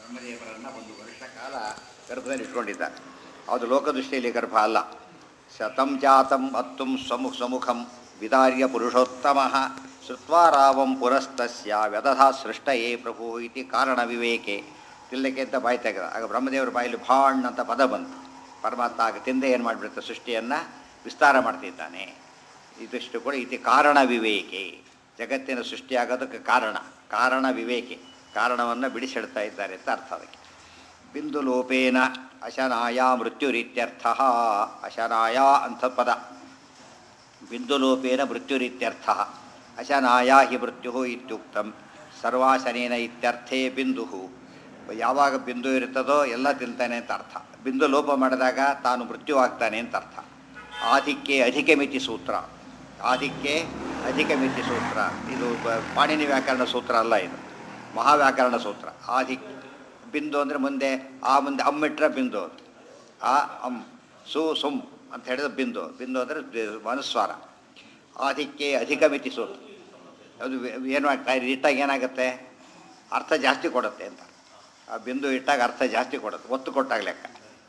ಬ್ರಹ್ಮದೇವರನ್ನು ಒಂದು ವರ್ಷ ಕಾಲ ಗರ್ಭದಲ್ಲಿ ಇಟ್ಕೊಂಡಿದ್ದ ಅದು ಲೋಕದೃಷ್ಟಿಯಲ್ಲಿ ಗರ್ಭ ಅಲ್ಲ ಶತಂ ಜಾತಂ ಅತ್ತುಂ ಸ್ವಮುಖ ಸ್ವಮುಖಂ ವಿದಾರ್ಯ ಪುರುಷೋತ್ತಮ ಶ್ರುತ್ವಾರಾವಂ ಪುರಸ್ತಸ್ಯ ವ್ಯದಧಾ ಸೃಷ್ಟಯೇ ಪ್ರಭು ಇತಿ ಕಾರಣ ವಿವೇಕೆ ತಿಲ್ಲಕ್ಕೆ ಅಂತ ಬಾಯಿ ತೆಗೆದ ಆಗ ಬ್ರಹ್ಮದೇವರ ಬಾಯಲ್ಲಿ ಭಾಣ್ ಅಂತ ಪದ ಬಂತು ಪರಮಾತ್ಮ ಆಗ ತಿಂದೆ ಏನು ಮಾಡಿಬಿಡುತ್ತೆ ಸೃಷ್ಟಿಯನ್ನು ವಿಸ್ತಾರ ಮಾಡ್ತಿದ್ದಾನೆ ಇದಿಷ್ಟು ಕೂಡ ಇತಿ ಕಾರಣ ವಿವೇಕೆ ಜಗತ್ತಿನ ಸೃಷ್ಟಿಯಾಗೋದಕ್ಕೆ ಕಾರಣ ಕಾರಣ ವಿವೇಕೆ ಕಾರಣವನ್ನು ಬಿಡಿಸಿಡ್ತಾ ಇದ್ದಾರೆ ಅಂತ ಅರ್ಥ ಅದಕ್ಕೆ ಬಿಂದು ಲೋಪೇನ ಅಶನಾಯ ಮೃತ್ಯುರಿತ್ಯರ್ಥ ಅಶನಾಯ ಅಂತ ಪದ ಬಿಂದು ಲೋಪೇನ ಮೃತ್ಯುರಿತ್ಯರ್ಥ ಅಶನಾಯ ಹಿ ಮೃತ್ಯು ಇತ್ಯುಕ್ತಂ ಸರ್ವಾಶನೇನ ಇತ್ಯರ್ಥೇ ಬಿಂದು ಯಾವಾಗ ಬಿಂದು ಇರ್ತದೋ ಎಲ್ಲ ತಿಂತಾನೆ ಅಂತ ಅರ್ಥ ಬಿಂದು ಲೋಪ ಮಾಡಿದಾಗ ತಾನು ಮೃತ್ಯು ಆಗ್ತಾನೆ ಅಂತ ಅರ್ಥ ಆದಿಕ್ಕೆ ಅಧಿಕ ಮಿತಿ ಸೂತ್ರ ಆದಿಕ್ಕೆ ಅಧಿಕ ಮಿತಿ ಸೂತ್ರ ಇದು ಬ- ಪಾಣಿನಿ ವ್ಯಾಕರಣ ಸೂತ್ರ ಅಲ್ಲ ಇದು ಮಹಾವ್ಯಾಕರಣ ಸೂತ್ರ ಆದಿಕ್ ಬಿಂದು ಅಂದರೆ ಮುಂದೆ ಆ ಮುಂದೆ ಅಮ್ಮಿಟ್ರೆ ಬಿಂದು ಅದು. ಆ ಅಮ್ ಸು ಸುಮ್ ಅಂತ ಹೇಳಿದ್ರೆ ಬಿಂದು ಬಿಂದು ಅಂದರೆ ಮನುಸ್ವಾರ ಆದಿಕ್ಕೆ ಅಧಿಕ ಮಿತಿ ಸೂತ್ರ ಅದು ವೆ- ಏನು ಆಗ್ತಾ ಇದೆ ಇಟ್ಟಾಗ ಏನಾಗುತ್ತೆ ಅರ್ಥ ಜಾಸ್ತಿ ಕೊಡುತ್ತೆ ಅಂತ ಆ ಬಿಂದು ಇಟ್ಟಾಗ ಅರ್ಥ ಜಾಸ್ತಿ ಕೊಡುತ್ತೆ ಒತ್ತು ಕೊಟ್ಟಾಗ ಲೆಕ್ಕ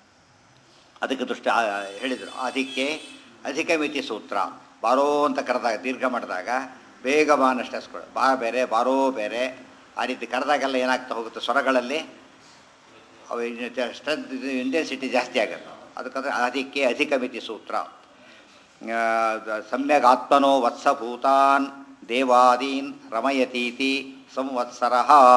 ಅದಕ್ಕೆ ದೃಷ್ಟಿ ಆ- ಹೇಳಿದರು ಅದಕ್ಕೆ ಅಧಿಕ ಮಿತಿ ಸೂತ್ರ ಬಾರೋ ಅಂತ ಕರೆದಾಗ ದೀರ್ಘ ಮಾಡಿದಾಗ ಬೇಗ ಬಾನಷ್ಟು ಹಸ್ಕೊಡು ಬಾ ಬೇರೆ ಬಾರೋ ಬೇರೆ ಆ ರೀತಿ ಕರೆದಾಗೆಲ್ಲ ಏನಾಗ್ತಾ ಹೋಗುತ್ತೆ ಸ್ವರಗಳಲ್ಲಿ ಅವು ಸ್ಟ್ರೆಂತ್ ಇಂಟೆನ್ಸಿಟಿ ಜಾಸ್ತಿ ಆಗುತ್ತೆ ಅದಕ್ಕಂದ್ರೆ ಅದಕ್ಕೆ ಅಧಿಕ ಮಿತಿ ಸೂತ್ರ ಆ, ದ- ಸಮ್ಯಗ್ ಆತ್ಮನೋ ವತ್ಸಭೂತಾನ್ ದೇವಾದೀನ್ ರಮಯತೀತಿ ಸಂವತ್ಸರ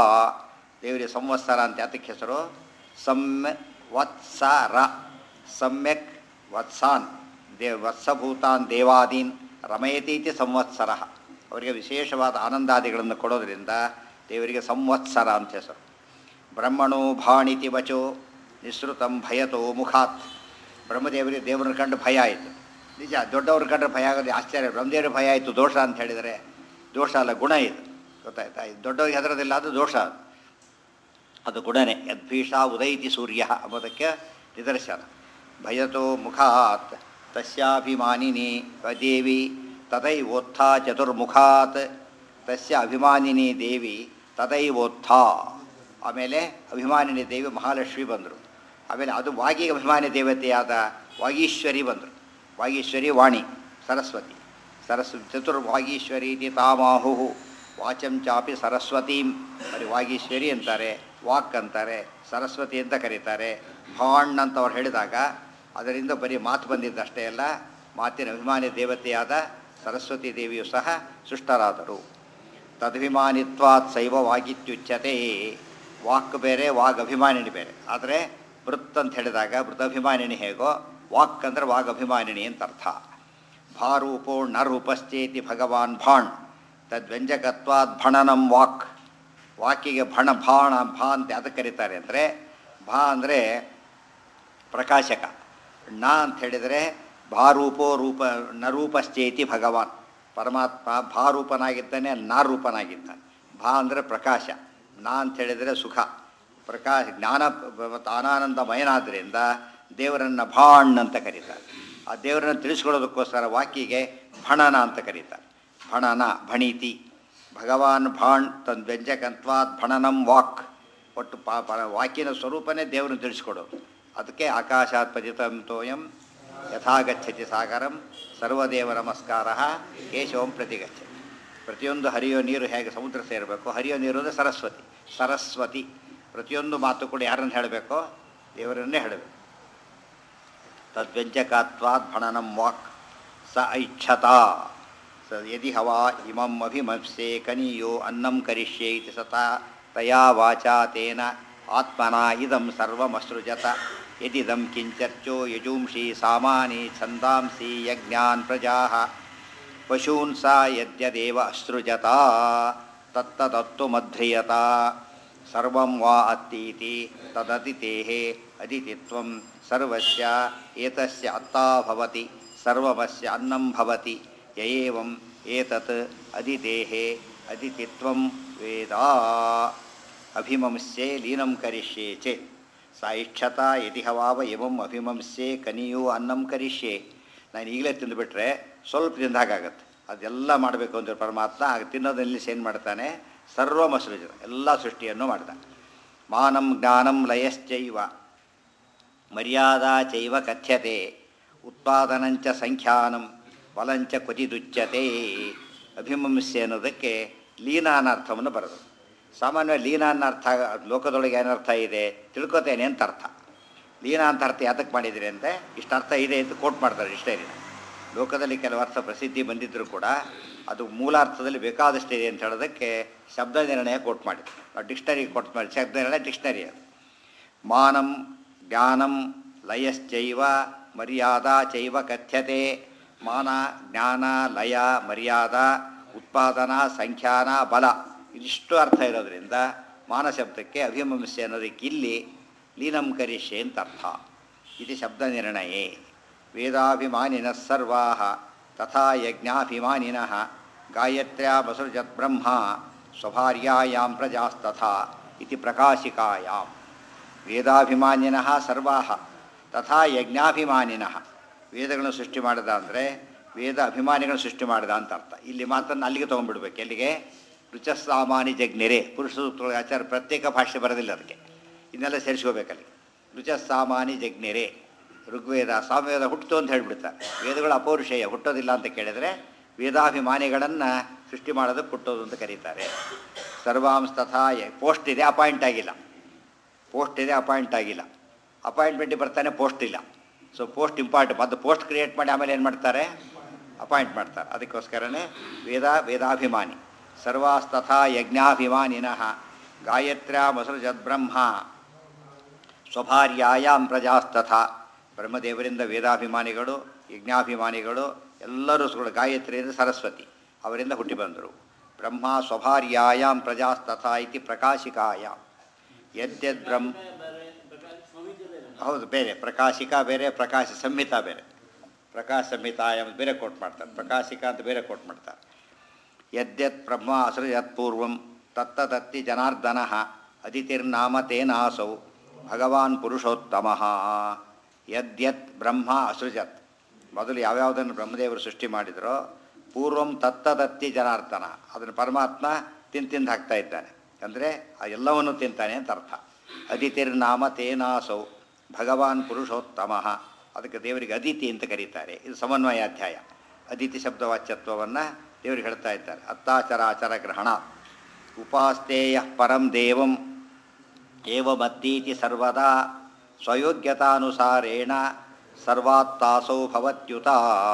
ದೇವರಿಗೆ ಸಂವತ್ಸರ ಅಂತ ಯಾತಕ್ಕೆ ಹೆಸರು ಸಮ್ಯ ವತ್ಸರ ಸಮ್ಯಕ್ ವತ್ಸಾನ್ ದೇ ವತ್ಸಭೂತಾನ್ ದೇವಾದೀನ್ ರಮಯತೀತಿ ಸಂವತ್ಸರ ಅವರಿಗೆ ವಿಶೇಷವಾದ ಆನಂದಾದಿಗಳನ್ನು ಕೊಡೋದ್ರಿಂದ ದೇವರಿಗೆ ಸಂವತ್ಸರ ಅಂತ ಹೆಸರು ಬ್ರಹ್ಮಣೋ ಭಾಣಿತಿ ವಚೋ ನಿಸೃತಂ ಭಯತೋ ಮುಖಾತ್ ಬ್ರಹ್ಮದೇವರಿಗೆ ದೇವರನ್ನ ಕಂಡು ಭಯ ಆಯಿತು ನಿಜ ದೊಡ್ಡವ್ರ ಕಂಡ್ರೆ ಭಯ ಆಗೋದು ಆಶ್ಚರ್ಯ ಬ್ರಹ್ಮದೇವ್ರಿಗೆ ಭಯ ಆಯಿತು ದೋಷ ಅಂತ ಹೇಳಿದರೆ ದೋಷ ಅಲ್ಲ ಗುಣ ಇದು ಗೊತ್ತಾಯ್ತಾ ಇದು ದೊಡ್ಡವ್ರಿಗೆ ಹೆದರೋದಿಲ್ಲ ಅದು ದೋಷ ಅದು ಅದು ಗುಣನೇ ಯದ್ಭೀಷ ಉದೈತಿ ಸೂರ್ಯ ಎಂಬುದಕ್ಕೆ ನಿದರ್ಶನ ಭಯತೋ ಮುಖಾತ್ ತಸ್ಯಾಭಿಮಾನಿನಿ ದೇವಿ ತದೈವೋತ್ಥ ಚತುರ್ಮುಖಾತ್ ತಸ್ಯ ಅಭಿಮಾನಿನಿ ದೇವಿ ತದೈವೋತ್ಥ ಆಮೇಲೆ ಅಭಿಮಾನಿನಿ ದೇವಿ ಮಹಾಲಕ್ಷ್ಮಿ ಬಂದರು ಆಮೇಲೆ ಅದು ವಾಗಿ ಅಭಿಮಾನಿ ದೇವತೆಯಾದ ವಾಗೀಶ್ವರಿ ಬಂದರು ವಾಗೀಶ್ವರಿ ವಾಣಿ ಸರಸ್ವತಿ ಸರಸ್ ಚತುರ್ವಾಗೀಶ್ವರಿ ಇತಿ ತಾಮಾಹು ವಾಚಂ ಚಾಪಿ ಸರಸ್ವತೀಂ ಬರೀ ವಾಗೀಶ್ವರಿ ಅಂತಾರೆ ವಾಕ್ ಅಂತಾರೆ ಸರಸ್ವತಿ ಅಂತ ಕರೀತಾರೆ ಭಾಣ್ ಅಂತ ಅವ್ರು ಹೇಳಿದಾಗ ಅದರಿಂದ ಬರೀ ಮಾತು ಬಂದಿದ್ದಷ್ಟೇ ಅಲ್ಲ ಮಾತಿನ ಅಭಿಮಾನಿ ದೇವತೆಯಾದ ಸರಸ್ವತಿ ದೇವಿಯು ಸಹ ಸೃಷ್ಟರಾದರು ತದಭಿಮಾನಿತ್ವಾತ್ ಶೈವ ವಾಗಿತ್ಯುಚ್ಯತೆ ವಾಕ್ ಬೇರೆ ವಾಗ್ ಅಭಿಮಾನಿನಿ ಬೇರೆ ಆದರೆ ವೃತ್ ಅಂತ ಹೇಳಿದಾಗ ವೃತಾಭಿಮಾನಿನಿ ಹೇಗೋ ವಾಕ್ ಅಂದರೆ ವಾಗ್ ಅಭಿಮಾನಿನಿ ಅಂತ ಅರ್ಥ ಭಾರೂಪೋ ನರೂಪಶ್ಚೇತಿ ಭಗವಾನ್ ಭಾಣ್ ತದ್ವ್ಯಂಜಕತ್ವಾದ್ ಭಣನಂ ವಾಕ್ ವಾಕಿಗೆ ಭಣ ಭಾಣ ಭಾ ಅಂತ ಅದಕ್ಕೆ ಕರೀತಾರೆ ಅಂದರೆ ಭಾ ಅಂದರೆ ಪ್ರಕಾಶಕ ನ ಅಂತ ಹೇಳಿದರೆ ಭಾರೂಪೋ ರೂಪ ನರೂಪಶ್ಚೇತಿ ಭಗವಾನ್ ಪರಮಾತ್ಮ ಭಾರೂಪನಾಗಿದ್ದಾನೆ ನಾರೂಪನಾಗಿದ್ದಾನೆ ಭಾ ಅಂದರೆ ಪ್ರಕಾಶ ನಾ ಅಂತ ಹೇಳಿದರೆ ಸುಖ ಪ್ರಕಾಶ ಜ್ಞಾನ ಮತ್ತು ಆನಂದಮಯನಾದ್ದರಿಂದ ದೇವರನ್ನು ಭಾಣ್ ಅಂತ ಕರೀತಾರೆ ಆ ದೇವರನ್ನು ತಿಳಿಸ್ಕೊಳ್ಳೋದಕ್ಕೋಸ್ಕರ ವಾಕಿಗೆ ಭಣನ ಅಂತ ಕರೀತಾರೆ ಭಣನ ಭಣೀತಿ ಭಗವಾನ್ ಭಾಣ್ ತನ್ ವ್ಯಂಜಕತ್ವಾದ್ ಭಣನಂ ವಾಕ್ ಒಟ್ಟು ಪಾ ಪ ವಾಕಿನ ಸ್ವರೂಪನೇ ದೇವರನ್ನು ತಿಳಿಸ್ಕೊಡೋದು ಅದಕ್ಕೆ ಆಕಾಶಾತ್ ಪತಿತಂ ತೋಯಂ ಯಥಾಗಚ್ಚತಿ ಸಾಗರಂ ಸರ್ವದೇವ ನಮಸ್ಕಾರ ಕೇಶವಂ ಪ್ರತಿಗಚ್ಚತಿ ಪ್ರತಿಯೊಂದು ಹರಿಯೋ ನೀರು ಹೇಗೆ ಸಮುದ್ರ ಸೇರಬೇಕು ಹರಿಯೋ ನೀರು ಅಂದರೆ ಸರಸ್ವತಿ ಸರಸ್ವತಿ ಪ್ರತಿಯೊಂದು ಮಾತು ಕೂಡ ಯಾರನ್ನು ಹೇಳಬೇಕೋ ದೇವರನ್ನೇ ಹೇಳಬೇಕು ತದ್ವ್ಯಂಜಕತ್ವಾದ್ ಭಣನಂ ವಾಕ್ ಸ ಐಚ್ಛತಾ ಸ ಯದಿ ಹವಾ ಇಮಂ ಅಭಿಮಂಸೆ ಕನಿಯೋ ಅನ್ನಂ ಕರಿಷ್ಯೆ ಇತಿ ಸತಾ ತಯಾ ವಾಚಾ ತೇನ ಆತ್ಮನ ಇದಂ ಸರ್ವಮಸೃಜತ ಯದಿದಂ ಕಿಂಚರ್ಚೋ ಯಜೂಂಷಿ ಸಾಮಾನಿ ಛಂದಾಂಸಿ ಯಜ್ಞಾನ್ ಪ್ರಜಾಃ ಪಶೂನ್ ಸಾ ಯದ್ಯದೇವ ಅಸೃಜತ ತತ್ತದತ್ತು ಮಧ್ರಿಯತ ಸರ್ವಂ ವಾ ಅತ್ತೀತಿ ತದತಿತೇಃ ಅದಿತಿತ್ವಂ ಸರ್ವಸ್ಯ ಏತಸ್ಯ ಅತ್ತಾ ಭವತಿ ಸರ್ವಮಸ್ಯ ಅನ್ನಂ ಭವತಿ ಯಯೇವಂ ಏತತ್ ಅದಿತೇಃ ಅದಿತಿತ್ವಂ ವೇದ ಅಭಿಮಂಸ್ಯೆ ಲೀನಂ ಕರಿಷ್ಯೆ ಚೇತ್ ಸಾ ಇಚ್ಛತ ಯದಿ ಹವಾವ ಎವಂ ಅಭಿಮಂಸ್ಯೆ ಕನಿಯು ಅನ್ನಂ ಕರಿಷ್ಯೆ ನಾನು ಈಗಲೇ ತಿಂದುಬಿಟ್ರೆ ಸ್ವಲ್ಪ ತಿಂದ ಹಾಗಾಗತ್ತೆ ಅದೆಲ್ಲ ಮಾಡಬೇಕು ಅಂದರೆ ಪರಮಾತ್ಮ ಆಗ ತಿನ್ನೋದಲ್ಲಿ ಏನು ಮಾಡ್ತಾನೆ ಸರ್ವ ಮಸೃಜ ಎಲ್ಲ ಸೃಷ್ಟಿಯನ್ನು ಮಾಡ್ತಾನೆ ಮಾನಂ ಜ್ಞಾನಂ ಲಯಶ್ಚೈವ ಮರ್ಯಾದಾ ಚೈವ ಕಥ್ಯತೆ ಉತ್ಪಾದನಂಚ ಸಂಖ್ಯಾನಂ ಫಲಂಚ ಕ್ವಚಿದುಚ್ಯತೆ ಅಭಿಮಂಸ್ಯೆ ಅನ್ನೋದಕ್ಕೆ ಲೀನ ಅನ್ನೋ ಅರ್ಥವನ್ನು ಬರೋದು ಸಾಮಾನ್ಯವಾಗಿ ಲೀನ ಅನ್ನೋ ಅರ್ಥ ಲೋಕದೊಳಗೆ ಏನರ್ಥ ಇದೆ ತಿಳ್ಕೊತೇನೆ ಅಂತ ಅರ್ಥ ಲೀನ ಅಂತ ಅರ್ಥ ಯಾತಕ್ಕೆ ಮಾಡಿದಿರಿ ಅಂತೆ ಇಷ್ಟು ಅರ್ಥ ಇದೆ ಅಂತ ಕೋಟ್ ಮಾಡ್ತಾರೆ ಇಷ್ಟೇ ಲೋಕದಲ್ಲಿ ಕೆಲವು ಅರ್ಥ ಪ್ರಸಿದ್ಧಿ ಬಂದಿದ್ದರೂ ಕೂಡ ಅದು ಮೂಲಾರ್ಥದಲ್ಲಿ ಬೇಕಾದಷ್ಟಿದೆ ಅಂತ ಹೇಳೋದಕ್ಕೆ ಶಬ್ದ ನಿರ್ಣಯ ಕೋಟ್ ಮಾಡಿದ್ರು ನಾವು ಡಿಕ್ಷನರಿ ಕೋಟ್ ಮಾಡಿ ಶಬ್ದ ನಿರ್ಣಯ ಡಿಕ್ಷನರಿ ಅದು ಮಾನಂ ಜ್ಞಾನಂ ಲಯಶ್ಚೈವ ಮರ್ಯಾದಾ ಚೈವ ಕಥ್ಯತೆ ಮಾನ ಜ್ಞಾನ ಲಯ ಮರ್ಯಾದಾ ಉತ್ಪಾದನಾ ಸಂಖ್ಯಾನ ಬಲ ಇದಿಷ್ಟು ಅರ್ಥ ಇರೋದ್ರಿಂದ ಮಾನ ಶಬ್ದಕ್ಕೆ ಅಭಿಮಂಸೆ ಅನ್ನೋದಕ್ಕೆ ಇಲ್ಲಿ ಲೀನಂ ಕರಿಷ್ಯೆ ಅಂತ ಅರ್ಥ ಇದು ಶಬ್ದ ನಿರ್ಣಯೇ ವೇದಾಭಿಮಾನಿನಃ ಸರ್ವಾ ತಥಾ ಯಜ್ಞಾಭಿಮಾನಿನಃ ಗಾಯತ್ರ್ಯಾ ಬಸೃಜತ್ ಬ್ರಹ್ಮ ಸ್ವಭಾರ್ಯಾಯಾಂ ಪ್ರಜಾಸ್ತಥಾ ಇತಿ ಪ್ರಕಾಶಿಕಾಯಾಂ ವೇದಾಭಿಮಾನಿನಃ ಸರ್ವಾ ತಥಾ ಯಜ್ಞಾಭಿಮಾನಿನಃ ವೇದಗಳನ್ನು ಸೃಷ್ಟಿ ಮಾಡಿದ ಅಂದರೆ ವೇದ ಅಭಿಮಾನಿಗಳನ್ನು ಸೃಷ್ಟಿ ಮಾಡಿದ ಅಂತ ಅರ್ಥ ಇಲ್ಲಿ ಮಾತನ್ನು ಅಲ್ಲಿಗೆ ತೊಗೊಂಡ್ಬಿಡ್ಬೇಕು ಎಲ್ಲಿಗೆ ರುಚಸಾಮಾನಿ ಜಗ್ನಿರೆ ಪುರುಷ ಸೂಕ್ತೊಳಗೆ ಆಚಾರ ಪ್ರತ್ಯೇಕ ಭಾಷೆ ಬರೋದಿಲ್ಲ ಅದಕ್ಕೆ ಇದನ್ನೆಲ್ಲ ಸೇರಿಸ್ಕೋಬೇಕಲ್ಲಿ ರುಚಸಾಮಾನಿ ಜಗ್ನಿರೆ ಋಗ್ವೇದ ಸಾಮವೇದ ಹುಟ್ಟಿತು ಅಂತ ಹೇಳ್ಬಿಡ್ತಾರೆ ವೇದಗಳು ಅಪೌರುಷೇಯ ಹುಟ್ಟೋದಿಲ್ಲ ಅಂತ ಕೇಳಿದರೆ ವೇದಾಭಿಮಾನಿಗಳನ್ನು ಸೃಷ್ಟಿ ಮಾಡೋದಕ್ಕೆ ಹುಟ್ಟೋದು ಅಂತ ಕರೀತಾರೆ ಸರ್ವಾಂಶ ತಥಾ ಯ- ಪೋಸ್ಟ್ ಇದೆ ಅಪಾಯಿಂಟ್ ಆಗಿಲ್ಲ ಪೋಸ್ಟ್ ಇದೆ ಅಪಾಯಿಂಟ್ ಆಗಿಲ್ಲ ಅಪಾಯಿಂಟ್ಮೆಂಟಿಗೆ ಬರ್ತಾನೆ ಪೋಸ್ಟ್ ಇಲ್ಲ ಸೊ ಪೋಸ್ಟ್ ಇಂಪಾರ್ಟ್ ಮತ್ತು ಪೋಸ್ಟ್ ಕ್ರಿಯೇಟ್ ಮಾಡಿ ಆಮೇಲೆ ಏನು ಮಾಡ್ತಾರೆ ಅಪಾಯಿಂಟ್ ಮಾಡ್ತಾರೆ ಅದಕ್ಕೋಸ್ಕರನೇ ವೇದ ವೇದಾಭಿಮಾನಿ ಸರ್ವಾಸ್ತಥಾ ಯಜ್ಞಾಭಿಮಾನಿನಃ ಗಾಯತ್ರ್ಯಾ ಮಸೃಜದ್ಬ್ರಹ್ಮ ಸ್ವಭಾರ್ಯಾಯಾಂ ಪ್ರಜಾಸ್ತಥಾ ಬ್ರಹ್ಮದೇವರಿಂದ ವೇದಾಭಿಮಾನಿಗಳು ಯಜ್ಞಾಭಿಮಾನಿಗಳು ಎಲ್ಲರೂ ಸುಗಳು ಗಾಯತ್ರಿಯಿಂದ ಸರಸ್ವತಿ ಅವರಿಂದ ಹುಟ್ಟಿ ಬಂದರು ಬ್ರಹ್ಮ ಸ್ವಭಾರ್ಯಾಯಾಂ ಪ್ರಜಾಸ್ತಥಾ ಇತಿ ಪ್ರಕಾಶಿಕಾಯಾಮ್ ಯದ್ಯದ್ ಬ್ರಹ್ಮ ಹೌದು ಬೇರೆ ಪ್ರಕಾಶಿಕಾ ಬೇರೆ ಪ್ರಕಾಶ ಸಂಹಿತಾ ಬೇರೆ ಪ್ರಕಾಶ ಸಂಹಿತಾ ಎಂಬುದು ಬೇರೆ ಕೋಟ್ ಮಾಡ್ತಾರೆ ಪ್ರಕಾಶಿಕಾ ಅಂತ ಬೇರೆ ಕೋಟ್ ಮಾಡ್ತಾರೆ ಯದ್ಯತ್ ಬ್ರಹ್ಮ ಅಸೃಜತ್ ಪೂರ್ವಂ ತತ್ತದತ್ತಿ ಜನಾರ್ದನ ಅದಿತಿರ್ನಾಮ ತೇನಾಸೌ ಭಗವಾನ್ ಪುರುಷೋತ್ತಮ ಯದ್ಯತ್ ಬ್ರಹ್ಮ ಅಸೃಜತ್ ಮೊದಲು ಯಾವ್ಯಾವುದನ್ನು ಬ್ರಹ್ಮದೇವರು ಸೃಷ್ಟಿ ಮಾಡಿದರೋ ಪೂರ್ವಂ ತತ್ತದತ್ತಿ ಜನಾರ್ದನ ಅದನ್ನು ಪರಮಾತ್ಮ ತಿಂದು ತಿಂದು ಹಾಕ್ತಾ ಇದ್ದಾನೆ ಅಂದರೆ ಆ ಎಲ್ಲವನ್ನು ತಿಂತಾನೆ ಅಂತ ಅರ್ಥ ಅದಿತಿರ್ನಾಮ ತೇನಾಸೌ ಭಗವಾನ್ ಪುರುಷೋತ್ತಮ ಅದಕ್ಕೆ ದೇವರಿಗೆ ಅದಿತಿ ಅಂತ ಕರೀತಾರೆ ಇದು ಸಮನ್ವಯಾಧ್ಯಾಯ ಅದಿತಿ ಶಬ್ದವಾಚ್ಯತ್ವವನ್ನು ದೇವರಿಗೆ ಹೇಳ್ತಾ ಇದ್ದಾರೆ ಅತ್ತಾಚರಾಚರ ಗ್ರಹಣ ಉಪಾಸ್ತೇಯ ಪರಂ ದೇವಂ ಏವಮತ್ತೀತಿ ಸರ್ವದಾ ಸ್ವಯೋಗ್ಯತಾನುಸಾರೇಣ ಸರ್ವಾತ್ತಾಸೌ ಭವತ್ಯುತ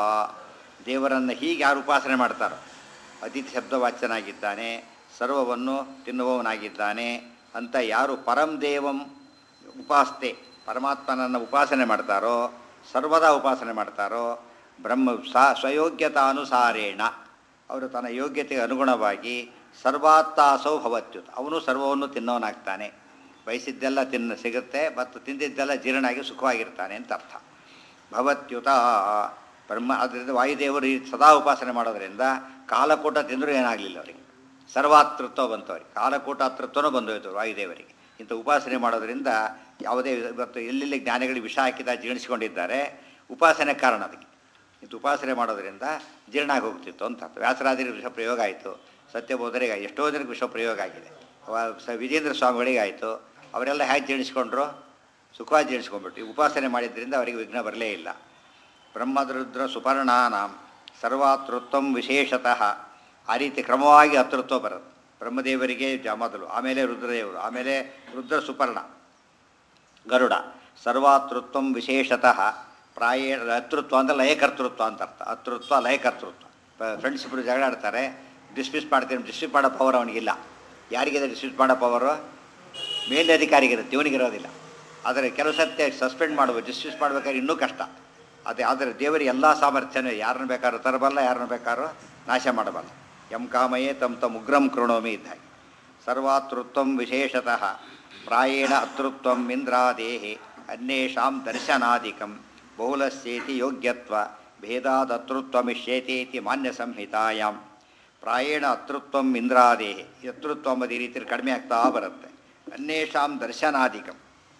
ದೇವರನ್ನು ಹೀಗೆ ಯಾರು ಉಪಾಸನೆ ಮಾಡ್ತಾರೋ ಅತಿಥಿ ಶಬ್ದವಾಚ್ಯನಾಗಿದ್ದಾನೆ ಸರ್ವವನ್ನು ತಿನ್ನುವವನಾಗಿದ್ದಾನೆ ಅಂತ ಯಾರು ಪರಂ ದೇವಂ ಉಪಾಸ್ತೆ ಪರಮಾತ್ಮನನ್ನು ಉಪಾಸನೆ ಮಾಡ್ತಾರೋ ಸರ್ವದಾ ಉಪಾಸನೆ ಮಾಡ್ತಾರೋ ಬ್ರಹ್ಮ ಸಾ ಸ್ವಯೋಗ್ಯತಾನುಸಾರೇಣ ಅವರು ತನ್ನ ಯೋಗ್ಯತೆಗೆ ಅನುಗುಣವಾಗಿ ಸರ್ವಾತ್ತಾಸೌ ಭವತ್ಯುತ್ ಅವನು ಸರ್ವವನ್ನು ತಿನ್ನೋನಾಗ್ತಾನೆ ಬಯಸಿದ್ದೆಲ್ಲ ತಿನ್ನ ಸಿಗುತ್ತೆ ಮತ್ತು ತಿಂದಿದ್ದೆಲ್ಲ ಜೀರ್ಣ ಆಗಿ ಸುಖವಾಗಿರ್ತಾನೆ ಅಂತ ಅರ್ಥ ಭವತ್ಯುತ ಬ್ರಹ್ಮ ಅದರಿಂದ ವಾಯುದೇವರು ಈ ಸದಾ ಉಪಾಸನೆ ಮಾಡೋದರಿಂದ ಕಾಲಕೂಟ ತಿಂದರೂ ಏನಾಗಲಿಲ್ಲ ಅವರಿಗೆ ಸರ್ವಾತೃತ್ವ ಬಂತು ಅವರಿಗೆ ಕಾಲಕೂಟ ಅತೃತ್ವನೂ ಬಂದೋಯ್ತು ವಾಯುದೇವರಿಗೆ ಇಂಥ ಉಪಾಸನೆ ಮಾಡೋದರಿಂದ ಯಾವುದೇ ಇವತ್ತು ಎಲ್ಲೆಲ್ಲಿ ಜ್ಞಾನಿಗಳಿಗೆ ವಿಷ ಹಾಕಿದ ಜೀರ್ಣಿಸ್ಕೊಂಡಿದ್ದಾರೆ ಉಪಾಸನೆ ಕಾರಣ ಅದಕ್ಕೆ ಇಂಥ ಉಪಾಸನೆ ಮಾಡೋದರಿಂದ ಜೀರ್ಣ ಆಗಿ ಹೋಗ್ತಿತ್ತು ಅಂತ ಅರ್ಥ ವ್ಯಾಸರಾಜರಿಗೆ ವಿಷ ಪ್ರಯೋಗ ಆಯಿತು ಸತ್ಯಬೋಧರಿಗೆ ಎಷ್ಟೋ ಜನಕ್ಕೆ ವಿಷ ಪ್ರಯೋಗ ಆಗಿದೆ ಅವ- ಸ ವಿಜೇಂದ್ರ ಸ್ವಾಮಿಗಳಿಗೆ ಆಯಿತು ಅವರೆಲ್ಲ ಹೇಗೆ ಜೀರ್ಣಿಸ್ಕೊಂಡ್ರು ಸುಖವಾಗಿ ಜೀರ್ಣಿಸ್ಕೊಂಡ್ಬಿಟ್ಟು ಈ ಉಪಾಸನೆ ಮಾಡಿದ್ರಿಂದ ಅವರಿಗೆ ವಿಘ್ನ ಬರಲೇ ಇಲ್ಲ ಬ್ರಹ್ಮರುದ್ರ ಸುಪರ್ಣಾನಾಂ ಸರ್ವಾತೃತ್ವಂ ವಿಶೇಷತಃ ಆ ರೀತಿ ಕ್ರಮವಾಗಿ ಅತೃತ್ವ ಬರುತ್ತೆ ಬ್ರಹ್ಮದೇವರಿಗೆ ಜ ಮೊದಲು ಆಮೇಲೆ ರುದ್ರದೇವರು ಆಮೇಲೆ ರುದ್ರ ಸುಪರ್ಣ ಗರುಡ ಸರ್ವಾತೃತ್ವಂ ವಿಶೇಷತಃ ಪ್ರಾಯ ಅತೃತ್ವ ಅಂದರೆ ಲಯಕರ್ತೃತ್ವ ಅಂತ ಅರ್ಥ ಅತೃತ್ವ ಲಯಕರ್ತೃತ್ವ ಫ್ರೆಂಡ್ಸ್ ಇಬ್ಬರು ಜಗಳ ಆಡ್ತಾರೆ ಡಿಸ್ಮಿಸ್ ಮಾಡ್ತೀನಿ ಡಿಸ್ಮಿಸ್ ಮಾಡೋ ಪವರ್ ಅವನಿಗಿಲ್ಲ ಯಾರಿಗಿದೆ ಡಿಸ್ಮಿಸ್ ಮಾಡೋ ಪವರು ಮೇಲಧಿಕಾರಿಗಿರುತ್ತೆ ಇವನಿಗಿರೋದಿಲ್ಲ ಆದರೆ ಕೆಲವು ಸತ್ಯ ಸಸ್ಪೆಂಡ್ ಮಾಡ್ಬೋದು ಡಿಸ್ಮಿಸ್ ಮಾಡ್ಬೇಕಾದ್ರೆ ಇನ್ನೂ ಕಷ್ಟ ಅದೇ ಆದರೆ ದೇವರಿಗೆ ಎಲ್ಲ ಸಾಮರ್ಥ್ಯನೂ ಯಾರನ್ನ ಬೇಕಾದ್ರೂ ತರಬಲ್ಲ ಯಾರನ್ನ ಬೇಕಾದ್ರೂ ನಾಶ ಮಾಡಬಲ್ಲ ಯಂ ಕಾಮಯೇ ತಮ್ ತಮ್ ಉಗ್ರಂ ಕೃಣೋಮಿ ಇದ್ದ ಹಾಗೆ ಸರ್ವಾತೃತ್ವಂ ವಿಶೇಷತಃ ಪ್ರಾಯೇಣ ಅತೃತ್ವಂ ಇಂದ್ರಾದೇಹಿ ಅನ್ಯೇಷಾಂ ದರ್ಶನಾದಿಕಂ ಬಹುಲಸ್ಯೇತಿ ಯೋಗ್ಯತ್ವ ಭೇದಾದತೃತ್ವಮಿಷ್ಯೇತಿ ಇತಿ ಮಾನ್ಯ ಸಂಹಿತಾಯಾಂ ಪ್ರಾಯೇಣ ಅತೃತ್ವಂ ಇಂದ್ರಾದೇಹಿ ಈ ಅತೃತ್ವ ಎಂಬುದು ಈ ರೀತಿ ಕಡಿಮೆ ಆಗ್ತಾ ಬರುತ್ತೆ ಅನ್ಯೇಷಾಂ ದರ್ಶನಾದಿಕಂ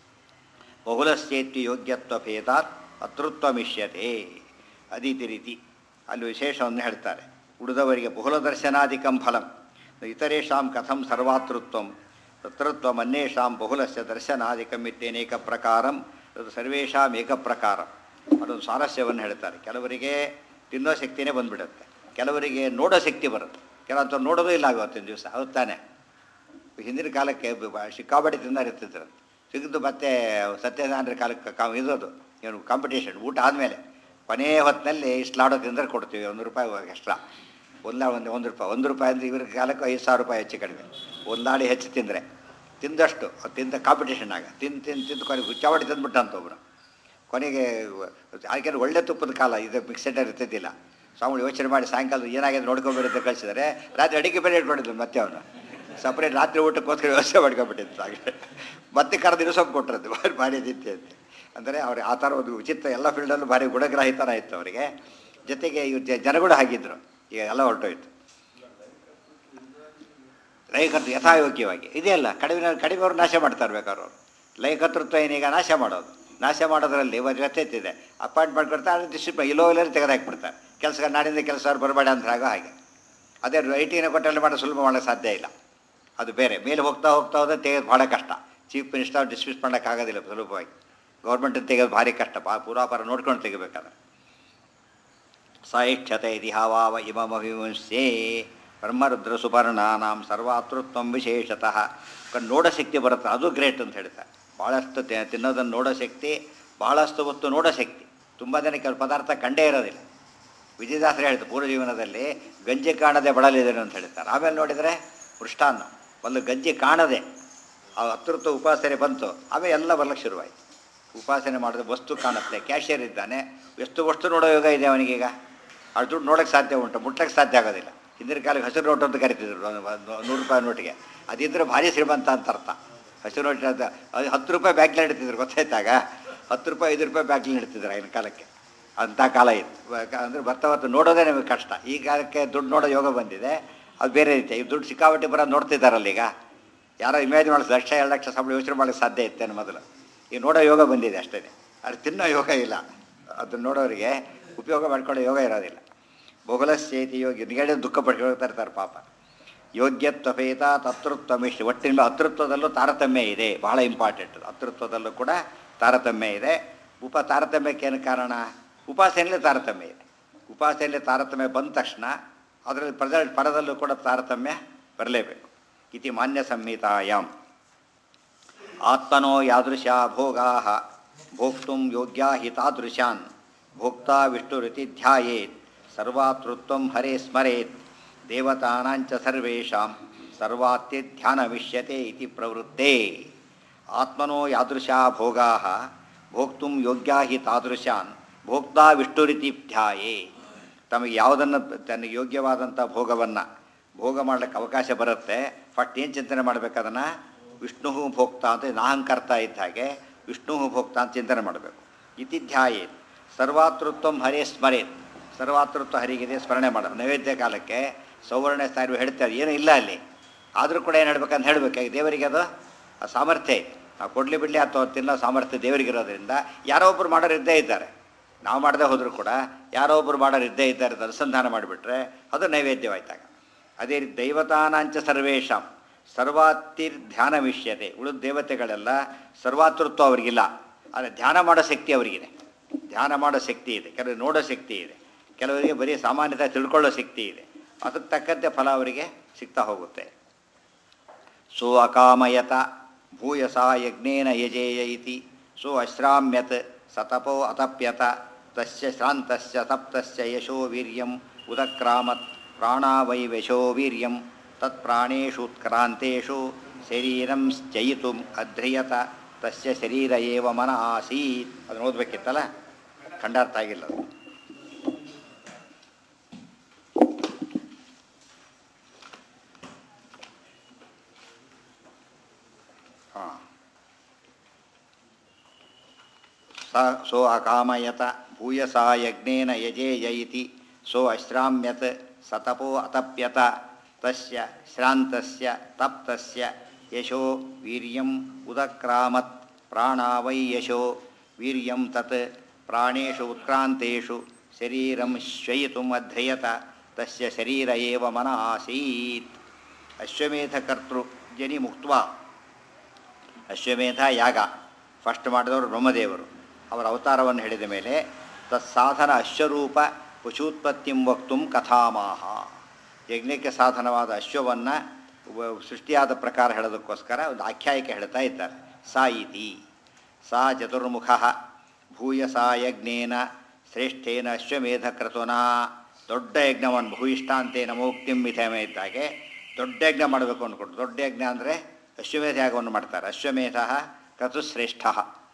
ಬಹುಲಸ್ಯೇತಿ ಯೋಗ್ಯತ್ವ ಭೇದಾತ್ ಅತೃತ್ವಮಿಷ್ಯತೆ ಅದಿತಿ ರೀತಿ ಅಲ್ಲಿ ವಿಶೇಷವನ್ನು ಹೇಳ್ತಾರೆ ಉಳಿದವರಿಗೆ ಬಹುಲ ದರ್ಶನಾದಿಕಂ ಫಲಂ ಇತರೇಷಾಂ ಕಥಂ ಸರ್ವಾತೃತ್ವಂ ತತ್ರತ್ವ ಅನ್ಯೇಷಾಂ ಬಹುಲಸ್ಯ ದರ್ಶನಾದಿಕಂ ಇತ್ಯನೇಕ ಪ್ರಕಾರಂ ಅದು ಸರ್ವೇಷಾಂ ಏಕ ಪ್ರಕಾರ ಅದೊಂದು ಸ್ವಾರಸ್ಯವನ್ನು ಹೇಳ್ತಾರೆ ಕೆಲವರಿಗೆ ತಿನ್ನೋ ಶಕ್ತಿನೇ ಬಂದ್ಬಿಡುತ್ತೆ ಕೆಲವರಿಗೆ ನೋಡೋ ಶಕ್ತಿ ಬರುತ್ತೆ ಕೆಲವಂತ ನೋಡೋದು ಇಲ್ಲ ಇವತ್ತಿನ ದಿವಸ ಹೌದು ತಾನೆ ಹಿಂದಿನ ಕಾಲಕ್ಕೆ ಬ- ಬ- ಸಿಕ್ಕಾಪಟ್ಟೆ ತಿಂದಾರ ಇರ್ತಿದ್ರು ಸಿಗಿದ್ದು ಮತ್ತೆ ಸತ್ಯನಾರಾಯಣ ಕಾಲಕ್ಕೆ ಕಾ ಇರೋದು ಏನು ಕಾಂಪಿಟೇಷನ್ ಊಟ ಆದಮೇಲೆ ಕೊನೆಯ ಹೊತ್ತಿನಲ್ಲಿ ಇಷ್ಟು ಲಾಡೋ ತಿಂದರೆ ಕೊಡ್ತೀವಿ ಒಂದು ರೂಪಾಯಿ ಎಕ್ಸ್ಟ್ರಾ ಒಂದು ಲಾಡು ಒಂದು ಒಂದು ರೂಪಾಯಿ ಒಂದು ರೂಪಾಯಿ ಅಂದರೆ ಇವ್ರ ಕಾಲಕ್ಕೆ ಐದು ಸಾವಿರ ರೂಪಾಯಿ ಹೆಚ್ಚು ಕಡಿಮೆ ಒಂದು ಲಾಡಿ ಹೆಚ್ಚು ತಿಂದರೆ ತಿಂದಷ್ಟು ಅದು ತಿಂದ ಕಾಂಪಿಟೇಷನ್ ಆಗ ತಿಂದು ತಿಂದು ತಿಂದು ಕೊನೆಗೆ ಹುಚ್ಚಾವಟಿ ತಿಂದ್ಬಿಟ್ಟ ಅಂತ ಒಬ್ಬರು ಕೊನೆಗೆ ಯಾಕೆಂದ್ರೆ ಒಳ್ಳೆ ತುಪ್ಪದ ಕಾಲ ಇದು ಮಿಕ್ಸೆಟರ್ ಇರ್ತಿದ್ದಿಲ್ಲ ಸ್ವಾಮಿ ಯೋಚನೆ ಮಾಡಿ ಸಾಯಂಕಾಲ ಏನಾಗಿದೆ ನೋಡ್ಕೊಂಬರಿ ಅಂತ ಕಳಿಸಿದರೆ ರಾತ್ರಿ ಅಡಿಗೆ ಬೇರೆ ಇಟ್ಕೊಂಡಿದ್ದು ಮತ್ತೆ ಅವನು ಸಪ್ರೇಟ್ ರಾತ್ರಿ ಊಟಕ್ಕೋಸ್ಕರ ವ್ಯವಸ್ಥೆ ಮಾಡ್ಕೊಂಡ್ಬಿಟ್ಟಿತ್ತು ಹಾಗೆ ಮತ್ತೆ ಕರೆದು ಇರಿಸೋಪ್ ಕೊಟ್ಟಿರೋದು ಭಾರಿ ಭಾರಿ ತಿಂತೆ ಅಂತ ಅಂದರೆ ಅವ್ರು ಆ ಥರ ಒಂದು ವಿಚಿತ್ರ ಎಲ್ಲ ಫೀಲ್ಡಲ್ಲೂ ಭಾರಿ ಗುಣಗ್ರಾಹಿತನ ಇತ್ತು ಅವರಿಗೆ ಜೊತೆಗೆ ಇವ್ರು ಜ- ಜನಗಳು ಹಾಗಿದ್ರು ಈಗ ಎಲ್ಲ ಹೊರಟೋಯ್ತು ಲೈಕರ್ತೃ ಯಥಾಯೋಗ್ಯವಾಗಿ ಇದೆಯಲ್ಲ ಕಡಿಮೆ ಕಡಿಮೆಯವರು ನಾಶ ಮಾಡ್ತಾರೆ ಬೇಕಾದ್ರೆ ಅವರು ಲೈಕರ್ತೃತ್ವ ಏನೀಗ ನಾಶ ಮಾಡೋದು ನಾಶ ಮಾಡೋದ್ರಲ್ಲಿ ಒಂದು ವ್ಯತ್ಯತೆ ಅಪಾಯಿಂಟ್ಮೆಂಟ್ ಕೊಡ್ತಾರೆ ಡಿಸಿಪ್ಲಿನ್ ಇಲ್ಲೋ ಇಲ್ಲರೂ ತೆಗೆದಾಕ್ಬಿಡ್ತಾರೆ ಕೆಲಸ ನಾಡಿಂದ ಕೆಲಸ ಅವ್ರು ಬರಬೇಡ ಅಂತ ಆಗೋ ಹಾಗೆ ಅದೇ ಐಟಿನ ಕೊಟ್ಟಲ್ಲಿ ಮಾಡೋ ಸುಲಭ ಮಾಡೋಕ್ಕೆ ಸಾಧ್ಯ ಇಲ್ಲ ಅದು ಬೇರೆ ಮೇಲೆ ಹೋಗ್ತಾ ಹೋಗ್ತಾ ಹೋದ್ರೆ ತೆಗೆದು ಭಾಳ ಕಷ್ಟ ಚೀಫ್ ಮಿನಿಸ್ಟರ್ ಡಿಸ್ಮಿಸ್ ಮಾಡೋಕ್ಕಾಗೋದಿಲ್ಲ ಸುಲಭವಾಗಿ ಗೌರ್ಮೆಂಟಿಂದ ತೆಗೆದು ಭಾರಿ ಕಷ್ಟ ಪಾ ಪೂರಾಪಾರ ನೋಡ್ಕೊಂಡು ತೆಗಿಬೇಕಾದ್ರೆ ಸಾಯಿಷ್ಠತೆ ಇತಿಹಾವಾವ ಇಮಮಹಿಂಸೆ ಬ್ರಹ್ಮರುದ್ರ ಸುಪರ್ಣಾನಾಂ ಸರ್ವಾತೃತ್ವ ವಿಶೇಷತಃ ಕಣ್ ನೋಡೋ ಶಕ್ತಿ ಬರುತ್ತೆ ಅದು ಗ್ರೇಟ್ ಅಂತ ಹೇಳ್ತಾರೆ ಭಾಳಷ್ಟು ತಿ- ತಿನ್ನೋದನ್ನು ನೋಡೋ ಶಕ್ತಿ ಭಾಳಷ್ಟು ಹೊತ್ತು ನೋಡೋ ಶಕ್ತಿ ತುಂಬ ಜನ ಕೆಲವು ಪದಾರ್ಥ ಕಂಡೇ ಇರೋದಿಲ್ಲ ವಿಜಯದಾಸರು ಹೇಳ್ತಾರೆ ಪೂರ್ವ ಜೀವನದಲ್ಲಿ ಗಂಜಿ ಕಾಣದೆ ಬಳಲಿದ್ದೇನೆ ಅಂತ ಹೇಳ್ತಾರೆ ಆಮೇಲೆ ನೋಡಿದರೆ ಮೃಷ್ಟಾನ್ನ ಒಂದು ಗಂಜಿ ಕಾಣದೆ ಆ ಹತ್ರತ್ತು ಉಪಾಸನೆ ಬಂತು ಆಮೇಲೆ ಎಲ್ಲ ಬರ್ಲಿಕ್ಕೆ ಶುರುವಾಯಿತು ಉಪಾಸನೆ ಮಾಡಿದ್ರೆ ವಸ್ತು ಕಾಣುತ್ತೆ ಕ್ಯಾಶಿಯರ್ ಇದ್ದಾನೆ ಎಷ್ಟು ವಸ್ತು ನೋಡೋ ಯೋಗ ಇದೆ ಅವನಿಗೀಗ ಅಷ್ಟು ದುಡ್ಡು ನೋಡೋಕ್ಕೆ ಸಾಧ್ಯ ಉಂಟು ಮುಟ್ಟಕ್ಕೆ ಸಾಧ್ಯ ಆಗೋದಿಲ್ಲ ಹಿಂದಿನ ಕಾಲಕ್ಕೆ ಹಸಿರು ನೋಟು ಅಂತ ಕರಿತಿದ್ರು ಒಂದು- ಒಂದು ನೂರು ರೂಪಾಯಿ ನೋಟಿಗೆ ಅದಿದ್ದರೆ ಭಾರಿ ಶ್ರೀಮಂತ ಅಂತ ಅರ್ಥ ಹಸಿರು ನೋಟಿನ ಅಂತ ಅದು ಹತ್ತು ರೂಪಾಯಿ ಬ್ಯಾಗ್ಲಿ ಇಡ್ತಿದ್ರು ಗೊತ್ತಾಯ್ತಾಗ ಹತ್ತು ರೂಪಾಯಿ ಐದು ರೂಪಾಯಿ ಬ್ಯಾಗ್ಲಿ ಇಡ್ತಿದ್ರು ಆಗಿನ ಕಾಲಕ್ಕೆ ಅಂಥ ಕಾಲ ಇತ್ತು ಅಂದರೆ ಬರ್ತಾ ಬರ್ತಾ ನೋಡೋದೇ ನಮಗೆ ಕಷ್ಟ ಈ ಕಾಲಕ್ಕೆ ದುಡ್ಡು ನೋಡೋ ಯೋಗ ಬಂದಿದೆ ಅದು ಬೇರೆ ರೀತಿ ಈ ದುಡ್ಡು ಸಿಕ್ಕಾಪಟ್ಟೆ ಬರೋದು ನೋಡ್ತಿದ್ದಾರಲ್ಲ ಈಗ ಯಾರೋ ಇಮೇಜ್ ಮಾಡಿಸ್ ಲಕ್ಷ ಎರಡು ಲಕ್ಷ ಸಂಬಳ ಯೋಚನೆ ಮಾಡೋಕ್ಕೆ ಸಾಧ್ಯ ಇತ್ತೇನು ಮೊದಲು ಈಗ ನೋಡೋ ಯೋಗ ಬಂದಿದೆ ಅಷ್ಟೇ ಅದು ತಿನ್ನೋ ಯೋಗ ಇಲ್ಲ ಅದನ್ನ ನೋಡೋರಿಗೆ ಉಪಯೋಗ ಮಾಡ್ಕೊಳ್ಳೋ ಯೋಗ ಇರೋದಿಲ್ಲ ಭೋಗಲಸ್ಯೇತಿ ಯೋಗ್ಯ ನಿಗಡೆ ದುಃಖ ಪಡ್ಕೊಳ್ತಾ ಇರ್ತಾರೆ ಪಾಪ ಯೋಗ್ಯತ್ವಪೇತ ತತೃತ್ವಮಿಷ್ಟು ಒಟ್ಟಿನ ಅತೃತ್ವದಲ್ಲೂ ತಾರತಮ್ಯ ಇದೆ ಭಾಳ ಇಂಪಾರ್ಟೆಂಟ್ ಅತೃತ್ವದಲ್ಲೂ ಕೂಡ ತಾರತಮ್ಯ ಇದೆ ಉಪ ತಾರತಮ್ಯಕ್ಕೆ ಏನು ಕಾರಣ ಉಪಾಸನೆಯಲ್ಲಿ ತಾರತಮ್ಯ ಇದೆ ಉಪಾಸನೆಯಲ್ಲಿ ತಾರತಮ್ಯ ಬಂದ ತಕ್ಷಣ ಅದರಲ್ಲಿ ಪದ ಪರದಲ್ಲೂ ಕೂಡ ತಾರತಮ್ಯ ಬರಲೇಬೇಕು ಇತಿ ಮಾನ್ಯ ಸಂಹಿತಾಯಾಮ್ ಆತ್ಮನೋ ಯಾದೃಶ ಭೋಗಾ ಭೋಕ್ತು ಯೋಗ್ಯಾ ಹಿ ತಾದೃಶಾನ್ ಭೋಕ್ತಾ ವಿಷ್ಣುರಿತಿ ಧ್ಯಾಯೇತ್ ಸರ್ವಾತೃತ್ವ ಹರೇ ಸ್ಮರೇತ್ ದೇವತಾನಾಂಚ ಸರ್ವೇಷಾಂ ಸರ್ವಾತ್ಯ ಧ್ಯಾನವಿಷ್ಯತೆ ಇತಿ ಪ್ರವೃತ್ತೆ ಆತ್ಮನೋ ಯಾದೃಶ ಭೋಗಾ ಭೋಕ್ತು ಯೋಗ್ಯಾ ಹಿ ತಾದೃಶಾನ್ ಭೋಕ್ತಾ ವಿಷ್ಣುರಿತಿ ಧ್ಯಾಯೇ ತಮಗೆ ಯಾವುದನ್ನು ತನಗೆ ಯೋಗ್ಯವಾದಂಥ ಭೋಗವನ್ನು ಭೋಗ ಮಾಡಲಿಕ್ಕೆ ಅವಕಾಶ ಬರುತ್ತೆ ಫಸ್ಟ್ ಏನು ಚಿಂತನೆ ಮಾಡಬೇಕು ಅದನ್ನು ವಿಷ್ಣು ಭೋಕ್ತ ಅಂತ ನಾಹಂಕರ್ತ ಇದ್ದ ಹಾಗೆ ವಿಷ್ಣು ಭೋಕ್ತ ಅಂತ ಚಿಂತನೆ ಮಾಡಬೇಕು ಇತಿ ಧ್ಯಾಯೇ ಸರ್ವಾತೃತ್ವ ಹರೇ ಸ್ಮರೇತ್ ಸರ್ವಾತೃತ್ವ ಹರಿಗಿದೆ ಸ್ಮರಣೆ ಮಾಡೋದು ನೈವೇದ್ಯ ಕಾಲಕ್ಕೆ ಸೌವರ್ಣ ಸಾರಿ ಹೇಳ್ತಾರೆ ಏನೂ ಇಲ್ಲ ಅಲ್ಲಿ ಆದರೂ ಕೂಡ ಏನು ಹೇಳ್ಬೇಕಂತ ಹೇಳಬೇಕು ದೇವರಿಗೆ ಅದು ಆ ಸಾಮರ್ಥ್ಯ ಐತೆ ನಾವು ಕೊಡಲಿ ಬಿಡಲಿ ಅಥವಾ ತಿನ್ನೋ ಸಾಮರ್ಥ್ಯ ದೇವರಿಗಿರೋದ್ರಿಂದ ಯಾರೋ ಒಬ್ಬರು ಮಾಡೋರು ಇದ್ದೇ ಇದ್ದಾರೆ ನಾವು ಮಾಡದೆ ಹೋದರೂ ಕೂಡ ಯಾರೋ ಒಬ್ಬರು ಮಾಡೋರು ಇದ್ದೇ ಇದ್ದಾರೆ ಅಂತ ಅನುಸಂಧಾನ ಮಾಡಿಬಿಟ್ರೆ ಅದು ನೈವೇದ್ಯವಾಯ್ತಾಗ ಅದೇ ರೀತಿ ದೈವತಾನಾಂಚ ಸರ್ವೇಶಾಂ ಸರ್ವಾತಿರ್ ಧ್ಯಾನ ವಿಷ್ಯತೆ ಉಳಿದ ದೇವತೆಗಳೆಲ್ಲ ಸರ್ವಾತೃತ್ವ ಅವರಿಗಿಲ್ಲ ಆದರೆ ಧ್ಯಾನ ಮಾಡೋ ಶಕ್ತಿ ಅವರಿಗಿದೆ ಧ್ಯಾನ ಮಾಡೋ ಶಕ್ತಿ ಇದೆ ಕೆಲವರು ನೋಡೋ ಶಕ್ತಿ ಇದೆ ಕೆಲವರಿಗೆ ಬರೀ ಸಾಮಾನ್ಯತೆ ತಿಳ್ಕೊಳ್ಳೋ ಶಕ್ತಿ ಇದೆ ಅದಕ್ಕೆ ತಕ್ಕಂತೆ ಫಲ ಅವರಿಗೆ ಸಿಗ್ತಾ ಹೋಗುತ್ತೆ ಸೋ ಅಕಾಮಯತ ಭೂಯಸ ಯಜ್ಞೇನ ಯಜೇಯ ಇತಿ ಸೋ ಅಶ್ರಾಮ್ಯತ್ ಸತಪೋ ಅತಪ್ಯತ ತಸ್ಯ ಶ್ರಾಂತಸ್ಯ ತಪ್ತಸ್ಯ ಯಶೋ ವೀರ್ಯಂ ಉದಕ್ರಾಮತ್ ಪ್ರಾಣಾವೈ ವಶೋ ವೀರ್ಯಂ ತತ್ ಪ್ರಾಣೇಷು ಉತ್ಕ್ರಾಂತೇಷು ಶರೀರಂ ಜಯಿತುಂ ಅಧ್ರಿಯತ ತಸ್ಯ ಶರೀರ ಏವ ಮನ ಆಸೀತ್ ಅದನ್ನು ಓದಬೇಕಿತ್ತಲ್ಲ ಖಂಡಾರ್ಥ ಆಗಿಲ್ಲ ಅದು ಹಾಂ ಸ ಸೋ ಅಕಾಮಯತ ಭೂಯಸಾ ಯಜ್ಞೇನ ಯಜೇಯ ಇತಿ ಸೋ ಅಶ್ರಾಮ್ಯತ್ ಸತಪೋ ಅತಪ್ಯತ ತಸ್ಯ ಶ್ರಾಂತಸ್ಯ ತಪ್ತಸ್ಯ ಯಶೋ ವೀರ್ಯಂ ಉದಕ್ರಾಮತ್ ಪ್ರಾಣಾವೈ ಯಶೋ ವೀರ್ಯಂ ತತ್ ಪ್ರಾಣೇಷು ಉತ್ಕ್ರಾಂತೇಷು ಶರೀರಂ ಶ್ವಯಿತುಂ ಅಧ್ರಯತ ತಸ್ಯ ಶರೀರ ಏವ ಮನ ಆಸೀತ್ ಅಶ್ವಮೇಧಕರ್ತೃ ಜನಿ ಮುಕ್ತ ಅಶ್ವಮೇಧ ಯಾಗ ಫಸ್ಟ್ ಮಾಡಿದವರು ಬ್ರಹ್ಮದೇವರು ಅವರ ಅವತಾರವನ್ನು ಹೇಳಿದ ಮೇಲೆ ತತ್ಸಾಧನ ಅಶ್ವರೂಪ ಪಶುತ್ಪತ್ತಿಂ ವಕ್ತುಂ ಕಥಾಮಾಹ ಯಜ್ಞಕ್ಕೆ ಸಾಧನವಾದ ಅಶ್ವವನ್ನು ಸೃಷ್ಟಿಯಾದ ಪ್ರಕಾರ ಹೇಳೋದಕ್ಕೋಸ್ಕರ ಒಂದು ಆಖ್ಯಾಯಿಕೆ ಹೇಳ್ತಾ ಇದ್ದಾರೆ ಸಾ ಇತಿ ಸಾ ಚತುರ್ಮುಖ ಭೂಯಸ ಯಜ್ಞೇನ ಶ್ರೇಷ್ಠೇನ ಅಶ್ವಮೇಧ ಕ್ರತುನಾ ದೊಡ್ಡ ಯಜ್ಞವನ್ನು ಭೂಯಿಷ್ಟಾಂತೇನ ಮೋಕ್ತಿಂ ಮಿಥಮೆ ಇದ್ದಾಗೆ ದೊಡ್ಡ ಯಜ್ಞ ಮಾಡಬೇಕು ಅಂದ್ಕೊಂಡು ದೊಡ್ಡ ಯಜ್ಞ ಅಂದರೆ ಅಶ್ವಮೇಧ ಯಾಗವನ್ನು ಮಾಡ್ತಾರೆ ಅಶ್ವಮೇಧ ಕ್ರತುಶ್ರೇಷ್ಠ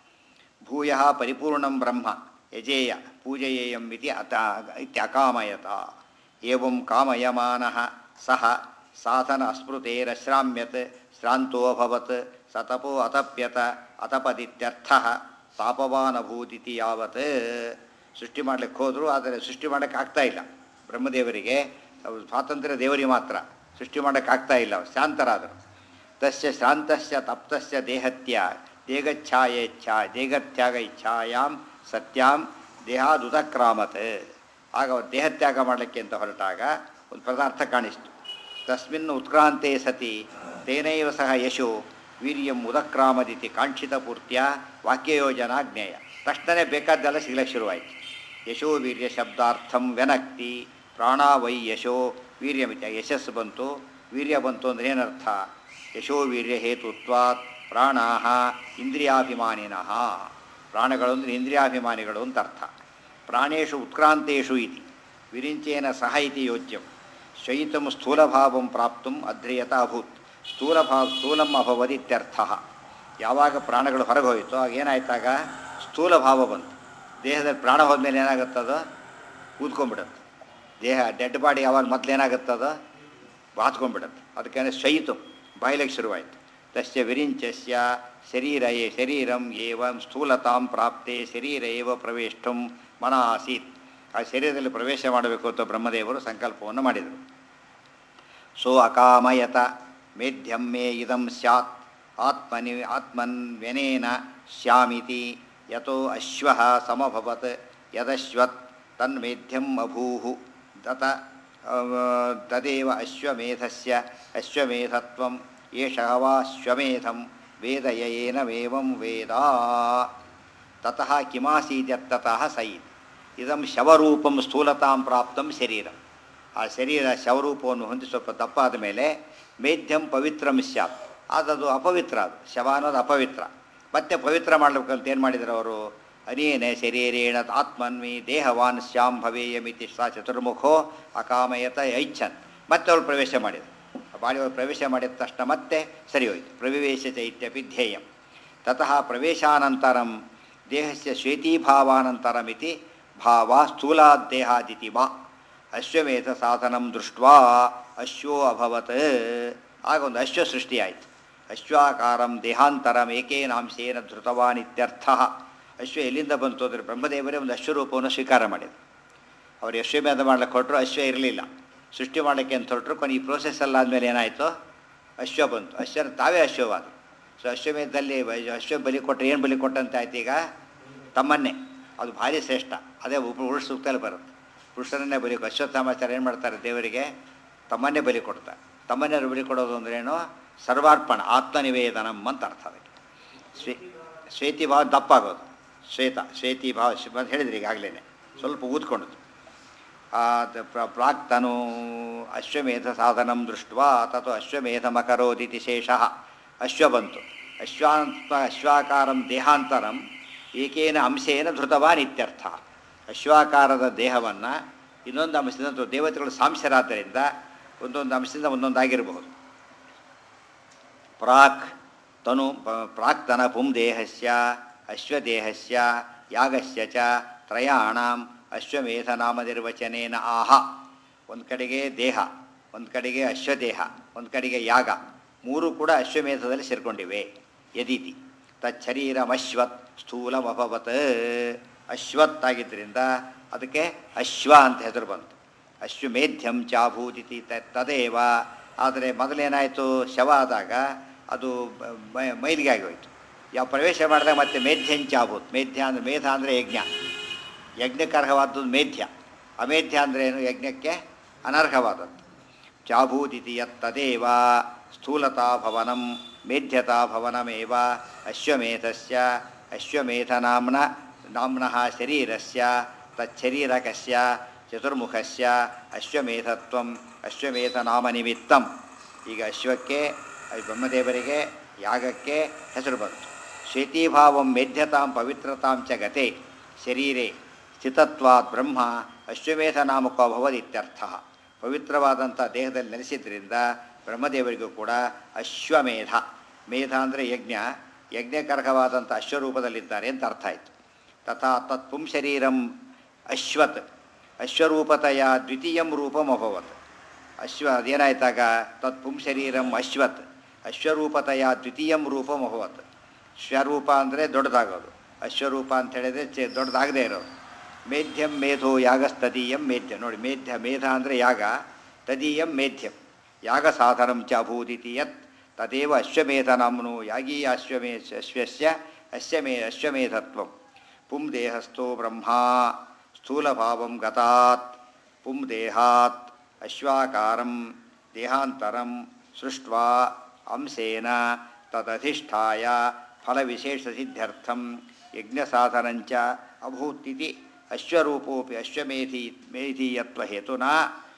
ಭೂಯ ಪರಿಪೂರ್ಣಂ ಬ್ರಹ್ಮ ಯಜೇಯ ಪೂಜಯೇಯಂ ಇತಿ ಅತ ಇತ್ಯಕಾಮಯತ ಏವಂ ಕಾಮಯಮಾನಃ ಸಹ ಸಾಧನ ಅಸ್ಮೃತೇರಶ್ರಾಮ್ಯತ್ ಶ್ರಾಂತೋಭವತ್ ಸತಪೋ ಅತಪ್ಯತ ಅತಪದಿತ್ಯರ್ಥ ತಾಪವಾನಭೂತಿತಿ ಯಾವತ್ ಸೃಷ್ಟಿ ಮಾಡ್ಲಿಕ್ಕೆ ಹೋದರು ಆದರೆ ಸೃಷ್ಟಿ ಮಾಡೋಕ್ಕೆ ಆಗ್ತಾ ಇಲ್ಲ ಬ್ರಹ್ಮದೇವರಿಗೆ ಅವ್ರು ಸ್ವಾತಂತ್ರ್ಯ ದೇವರಿಗೆ ಮಾತ್ರ ಸೃಷ್ಟಿ ಮಾಡೋಕ್ಕೆ ಆಗ್ತಾ ಇಲ್ಲ ಅವ್ರು ಶಾಂತರಾದರು ತಸ್ಯ ಶ್ರಾಂತಸ್ಯ ತಪ್ತಸ್ಯ ದೇಹತ್ಯ ದೇಗಚ್ಛಾಯೇಚ್ಛಾ ದೇಗತ್ಯಾಗ ಇಚ್ಛಾಯಾಂ ಸತ್ಯಾಂ ದೇಹಾದುದಕ್ರಾಮತ್ ಆಗ ಅವರು ದೇಹತ್ಯಾಗ ಮಾಡಲಿಕ್ಕೆ ಅಂತ ಹೊರಟಾಗ ಒಂದು ಪದಾರ್ಥ ಕಾಣಿಸ್ತು ತಸ್ಮಿನ್ ಉತ್ಕ್ರಾಂತೆ ಸತಿ ತೇನೈವ ಸಹ ಯಶೋ ವೀರ್ಯಂ ಉದಕ್ರಾಮದಿತಿ ಕಾಂಕ್ಷಿತ ಪೂರ್ತಿಯ ವಾಕ್ಯಯೋಜನಾ ಜ್ಞೇಯ ತಕ್ಷಣವೇ ಬೇಕಾದ್ದೆಲ್ಲ ಸಿಗ್ಲಿಕ್ಕೆ ಶುರುವಾಯಿತು ಯಶೋ ವೀರ್ಯ ಶಬ್ದಾರ್ಥಂ ವ್ಯನಕ್ತಿ ಪ್ರಾಣ ವೈ ಯಶೋ ವೀರ್ಯಮಿತ ಯಶಸ್ಸು ಬಂತು ವೀರ್ಯ ಬಂತು ಅಂದ್ರೆ ಏನರ್ಥ ಯಶೋ ವೀರ್ಯ ಹೇತುತ್ವಾತ್ ಪ್ರಾಣಾ ಇಂದ್ರಿಯಾಭಿಮಾನಿನಃ ಪ್ರಾಣಗಳು ಅಂದರೆ ಇಂದ್ರಿಯಾಭಿಮಾನಿಗಳು ಅಂತ ಅರ್ಥ ಪ್ರಾಣೇಶು ಉತ್ಕ್ರಾಂತೇಷು ಇತಿ ವಿರಿಂಚೇನ ಸಹ ಇತಿ ಯೋಜ್ಯಂ ಶಯಿತಂ ಸ್ಥೂಲಭಾವಂ ಪ್ರಾಪ್ತುಂ ಅಧ್ರಿಯತ ಅಭೂತ್ ಸ್ಥೂಲಭಾವ ಸ್ಥೂಲಂ ಅಭವದ್ ಇತ್ಯರ್ಥ ಯಾವಾಗ ಪ್ರಾಣಗಳು ಹೊರಗೆ ಹೋಯಿತೋ ಆಗ ಏನಾಯ್ತಾಗ ಸ್ಥೂಲ ಭಾವ ಬಂತು ದೇಹದಲ್ಲಿ ಪ್ರಾಣ ಹೋದ್ಮೇಲೆ ಏನಾಗುತ್ತದೋ ಊದ್ಕೊಂಡ್ಬಿಡುತ್ತೆ ದೇಹ ಡೆಡ್ ಬಾಡಿ ಯಾವಾಗ ಮೊದಲು ಏನಾಗುತ್ತದೋ ಬಾತ್ಕೊಂಡ್ಬಿಡುತ್ತೆ ಅದಕ್ಕೆ ಶಯಿತು ಬಾಯ್ಲಿಕ್ಕೆ ಶುರುವಾಯಿತು ತಸ್ಯ ವಿರಿಂಚಸ್ಯ ಶರೀರ ಏ ಶರೀರಂ ಏವಂ ಸ್ಥೂಲತಾಂ ಪ್ರಾಪ್ತೆ ಶರೀರ ಏವ ಪ್ರವೇಷ್ಟುಂ ಮನ ಆಸೀತ್ ಆ ಶರೀರದಲ್ಲಿ ಪ್ರವೇಶ ಮಾಡಬೇಕು ಅಂತ ಬ್ರಹ್ಮದೇವರು ಸಂಕಲ್ಪವನ್ನು ಮಾಡಿದರು ಸೋ ಅಕಾಮಯತ ಮೇಧ್ಯಂ ಮೇ ಇದಂ ಸ್ಯಾತ್ ಆತ್ಮನಿ ಆತ್ಮನ್ವ್ಯನೇನ ಶ್ಯಾಮಿತಿ ಯತೋ ಅಶ್ವ ಸಮಭವತ್ ಯದಶ್ವತ್ ತನ್ಮೇಧ್ಯಂ ಅಭೂಹು ತತ ತದೇವ ಅಶ್ವಮೇಧಸ್ಯ ಅಶ್ವಮೇಧತ್ವಂ ಏಷಃ ವಾ ಅಶ್ವಮೇಧಂ ವೇದಯೇನವೇವಂ ವೇದ ತತಃ ಕಿಮಾಸೀತ್ಯರ್ಥತಃ ಸೈತ್ ಇದಂ ಶವರೂಪಂ ಸ್ಥೂಲತಾಂ ಪ್ರಾಪ್ತಂ ಶರೀರಂ ಆ ಶರೀರ ಶವರೂಪವನ್ನು ಹೊಂದಿ ಸ್ವಲ್ಪ ದಪ್ಪ ಆದ ಮೇಲೆ ಮೇಧ್ಯಂ ಪವಿತ್ರಂ ಸ್ಯಾತ್ ಅದದು ಅಪವಿತ್ರ ಅದು ಶವ ಅನ್ನೋದು ಅಪವಿತ್ರ ಮತ್ತೆ ಪವಿತ್ರ ಮಾಡಬೇಕಂತ ಏನು ಮಾಡಿದ್ರು ಅವರು ಅನೇನ ಶರೀರೇಣ ಆತ್ಮನ್ವಿ ದೇಹವಾನ್ ಶ್ಯಾಂ ಭವೇಯಮಿತಿ ಸಾ ಚತುರ್ಮುಖೋ ಅಕಾಮಯತ ಐಚ್ಛನ್ ಮತ್ತೆ ಅವಳು ಪ್ರವೇಶ ಮಾಡಿದರು ಬಾಳಿಯವರು ಪ್ರವೇಶ ಮಾಡಿದ ತಕ್ಷಣ ಮತ್ತೆ ಸರಿ ಹೋಯಿತು ಪ್ರವಿವೇಶ ಚೈತ್ಯಪಿ ಧ್ಯೇಯಂ ತತಃ ಪ್ರವೇಶಾನಂತರಂ ದೇಹಸ್ಯ ಶ್ವೇತೀಭಾವಾನಂತರಮಿತಿ ಭಾವ ಸ್ಥೂಲಾದ್ದೇಹಾದಿತಿ ವಾ ಅಶ್ವಮೇಧ ಸಾಧನಂ ದೃಷ್ಟ್ವಾ ಅಶ್ವೋ ಅಭವತ್ ಆಗ ಒಂದು ಅಶ್ವ ಸೃಷ್ಟಿಯಾಯಿತು ಅಶ್ವಾಕಾರಂ ದೇಹಾಂತರಂ ಏಕೇನಾಂಶೇನ ಧೃತವಾನ್ ಇತ್ಯರ್ಥ ಅಶ್ವ ಎಲ್ಲಿಂದ ಬಂತು ಅಂದರೆ ಬ್ರಹ್ಮದೇವರೇ ಒಂದು ಅಶ್ವರೂಪವನ್ನು ಸ್ವೀಕಾರ ಮಾಡಿದರು ಅವರು ಅಶ್ವಮೇಧ ಮಾಡ್ಲಿಕ್ಕೆ ಹೊರಟರು ಅಶ್ವ ಇರಲಿಲ್ಲ ಸೃಷ್ಟಿ ಮಾಡಲಿಕ್ಕೆ ಅಂತ ಹೊರಟರು ಕೊನೆ ಈ ಪ್ರೋಸೆಸ್ ಎಲ್ಲ ಆದಮೇಲೆ ಏನಾಯಿತು ಅಶ್ವ ಬಂತು ಅಶ್ವನ ತಾವೇ ಅಶ್ವವಾದರು ಸೊ ಅಶ್ವಮೇಧದಲ್ಲಿ ಅಶ್ವ ಬಲಿ ಕೊಟ್ಟರೆ ಏನು ಬಲಿ ಕೊಟ್ಟಂತೆ ಆಯ್ತು ಈಗ ತಮ್ಮನ್ನೇ ಅದು ಭಾರಿ ಶ್ರೇಷ್ಠ ಅದೇ ಉಪ ಪುರುಷ ಸೂಕ್ತಲ್ಲಿ ಬರುತ್ತೆ ಪುರುಷರನ್ನೇ ಬಲಿ ಅಶ್ವತ್ಥಾಮಾಚಾರ ಏನು ಮಾಡ್ತಾರೆ ದೇವರಿಗೆ ತಮ್ಮನ್ನೇ ಬಲಿ ಕೊಡ್ತಾರೆ ತಮ್ಮನ್ನೇ ಬಲಿ ಕೊಡೋದು ಅಂದ್ರೇನು ಸರ್ವಾರ್ಪಣ ಆತ್ಮನಿವೇದನಂ ಅಂತ ಅರ್ಥ ಅದಕ್ಕೆ ಶ್ವೇ ಶ್ವೇತಿ ಭಾವ ದಪ್ಪಾಗೋದು ಶ್ವೇತ ಶ್ವೇತಿ ಭಾವ ಅಂತ ಹೇಳಿದ್ರಿ ಈಗಾಗಲೇ ಸ್ವಲ್ಪ ಊದ್ಕೊಂಡದ್ದು ಪ್ರಾಕ್ತನು ಅಶ್ವಮೇಧ ಸಾಧನಂ ದೃಷ್ಟ ತತು ಅಶ್ವಮೇಧಮಕರೋದಿತಿ ಶೇಷಃ ಅಶ್ವ ಬಂತು ಅಶ್ವಾಂತ ಅಶ್ವಾಕಾರಂ ದೇಹಾಂತರಂ ಏಕೇನ ಅಂಶೇನ ಧೃತವಾನ್ ಇತ್ಯರ್ಥ ಅಶ್ವಾಕಾರದ ದೇಹವನ್ನು ಇನ್ನೊಂದು ಅಂಶದಿಂದ ದೇವತೆಗಳು ಸಾಂಶರಾದ್ದರಿಂದ ಒಂದೊಂದು ಅಂಶದಿಂದ ಒಂದೊಂದಾಗಿರಬಹುದು ಪ್ರಾಕ್ ತನು ಪ್ರಾಕ್ತನ ಪುಂ ದೇಹಸ್ಯ ಅಶ್ವದೇಹಸ್ಯ ಯಾಗಸ್ಯ ಚ ತ್ರಯಾಣಂ ಅಶ್ವಮೇಧ ನಾಮ ನಿರ್ವಚನೇನ ಆಹ ಒಂದು ಕಡೆಗೆ ದೇಹ ಒಂದು ಕಡೆಗೆ ಅಶ್ವದೇಹ ಒಂದು ಕಡೆಗೆ ಯಾಗ ಮೂರು ಕೂಡ ಅಶ್ವಮೇಧದಲ್ಲಿ ಸೇರಿಕೊಂಡಿವೆ ಯದಿತಿ ತಚ್ಚರೀರಮಶ್ವತ್ ಸ್ಥೂಲಮಭವತ್ ಅಶ್ವತ್ ಆಗಿದ್ದರಿಂದ ಅದಕ್ಕೆ ಅಶ್ವ ಅಂತ ಹೆಸರು ಬಂತು ಅಶ್ವಮೇಧ್ಯಂ ಚಾಭೂತಿತಿ ತದೇವ ಆದರೆ ಮೊದಲೇನಾಯಿತು ಶವ ಆದಾಗ ಅದು ಮೈಲಿಗೆ ಆಗೋಯ್ತು ಯಾವ ಪ್ರವೇಶ ಮಾಡಿದಾಗ ಮತ್ತೆ ಮೇಧ್ಯಂಚಾಭೂತ್ ಮೇಧ್ಯ ಅಂದರೆ ಮೇಧ ಅಂದರೆ ಯಜ್ಞ ಯಜ್ಞಕ್ಕೆ ಅರ್ಹವಾದದ್ದು ಮೇಧ್ಯ ಅಮೇಧ್ಯ ಅಂದರೆ ಏನು ಯಜ್ಞಕ್ಕೆ ಅನರ್ಹವಾದದ್ದು ಚಾಭೂತಿತಿ ಯತ್ತದೇವ ಸ್ಥೂಲತಾ ಭವನಂ ಮೇಧ್ಯತಾ ಭವನಮೇವ ಅಶ್ವಮೇಧಸ್ಯ ಅಶ್ವಮೇಧನಾಮ್ನ ನಾಮ್ನಃ ಶರೀರಸ್ಯ ತಚ್ಚರೀರಕಸ್ಯ ಚತುರ್ಮುಖಸ್ಯ ಅಶ್ವಮೇಧತ್ವಂ ಅಶ್ವಮೇಧನಾಮ ನಿಮಿತ್ತಂ ಈಗ ಅಶ್ವಕ್ಕೆ ಅದು ಬ್ರಹ್ಮದೇವರಿಗೆ ಯಾಗಕ್ಕೆ ಹೆಸರು ಬಂತು ಶ್ವೇತೀಭಾವಂ ಮೇಧ್ಯತಾಂ ಪವಿತ್ರತಾಂ ಚ ಗತೆ ಶರೀರೆ ಸ್ಥಿತತ್ವಾತ್ ಬ್ರಹ್ಮ ಅಶ್ವಮೇಧ ನಾಮಕೋ ಭವದಿತ್ಯರ್ಥ ಪವಿತ್ರವಾದಂಥ ದೇಹದಲ್ಲಿ ನೆಲೆಸಿದ್ರಿಂದ ಬ್ರಹ್ಮದೇವರಿಗೂ ಕೂಡ ಅಶ್ವಮೇಧ ಮೇಧ ಅಂದರೆ ಯಜ್ಞ ಯಜ್ಞಕರ್ಕವಾದಂಥ ಅಶ್ವರೂಪದಲ್ಲಿದ್ದಾರೆ ಅಂತ ಅರ್ಥ ಆಯಿತು ತಥಾ ತತ್ ಪುಂ ಶರೀರಂ ಅಶ್ವತ್ ಅಶ್ವರೂಪತೆಯ ದ್ವಿತೀಯಂ ರೂಪಂ ಅಭವತ್ ಅಶ್ವ ಅದೇನಾಯ್ತಾಗ ತತ್ ಪುಂ ಶರೀರಂ ಅಶ್ವತ್ ಅಶ್ವರೂಪತೆಯ ದ್ವಿತೀಯಂ ರೂಪಂ ಅಭವತ್ ಶ್ವರೂಪ ಅಂದರೆ ದೊಡ್ಡದಾಗೋದು ಅಶ್ವರೂಪ ಅಂತ ಹೇಳಿದ್ರೆ ಚೆ ದೊಡ್ಡದಾಗದೇ ಇರೋದು ಮೇಧ್ಯಂ ಮೇಧೋ ಯಾಗಸ್ತದೀಯಂ ಮೇಧ್ಯ ನೋಡಿ ಮೇಧ್ಯ ಮೇಧ ಅಂದರೆ ಯಾಗ ತದೀಯಂ ಮೇಧ್ಯಂ ಯಾಗ ಸಾಧನಂ ಚ ಅಭೂದಿತಿ ಯತ್ ತದೇವ ಅಶ್ವಮೇಧ ನಾಮ್ನು ಯಾಗೀ ಅಶ್ವಮೇ ಅಶ್ವಸ್ಯ ಅಶ್ವಮೇ ಅಶ್ವಮೇಧತ್ವಂ ಪುಂ ದೇಹಸ್ಥೋ ಬ್ರಹ್ಮ ಸ್ಥೂಲಭಾವಂ ಗತಾತ್ ಪುಂ ದೇಹಾತ್ ಅಶ್ವಾಕಾರಂ ದೇಹಾಂತರಂ ಸೃಷ್ಟ್ವಾ ಅಂಶೇನ ತದಧಿಷ್ಠಾಯ ಫಲವಿಶೇಷಸಿದ್ಧ್ಯರ್ಥಂ ಯಜ್ಞಸಾಧನಂಚ ಅಭೂತಿತಿ ಅಶ್ವರೂಪೋಪಿ ಅಶ್ವಮೇಧಿ ಮೇಧೀಯತ್ವ ಹೇತುನಾ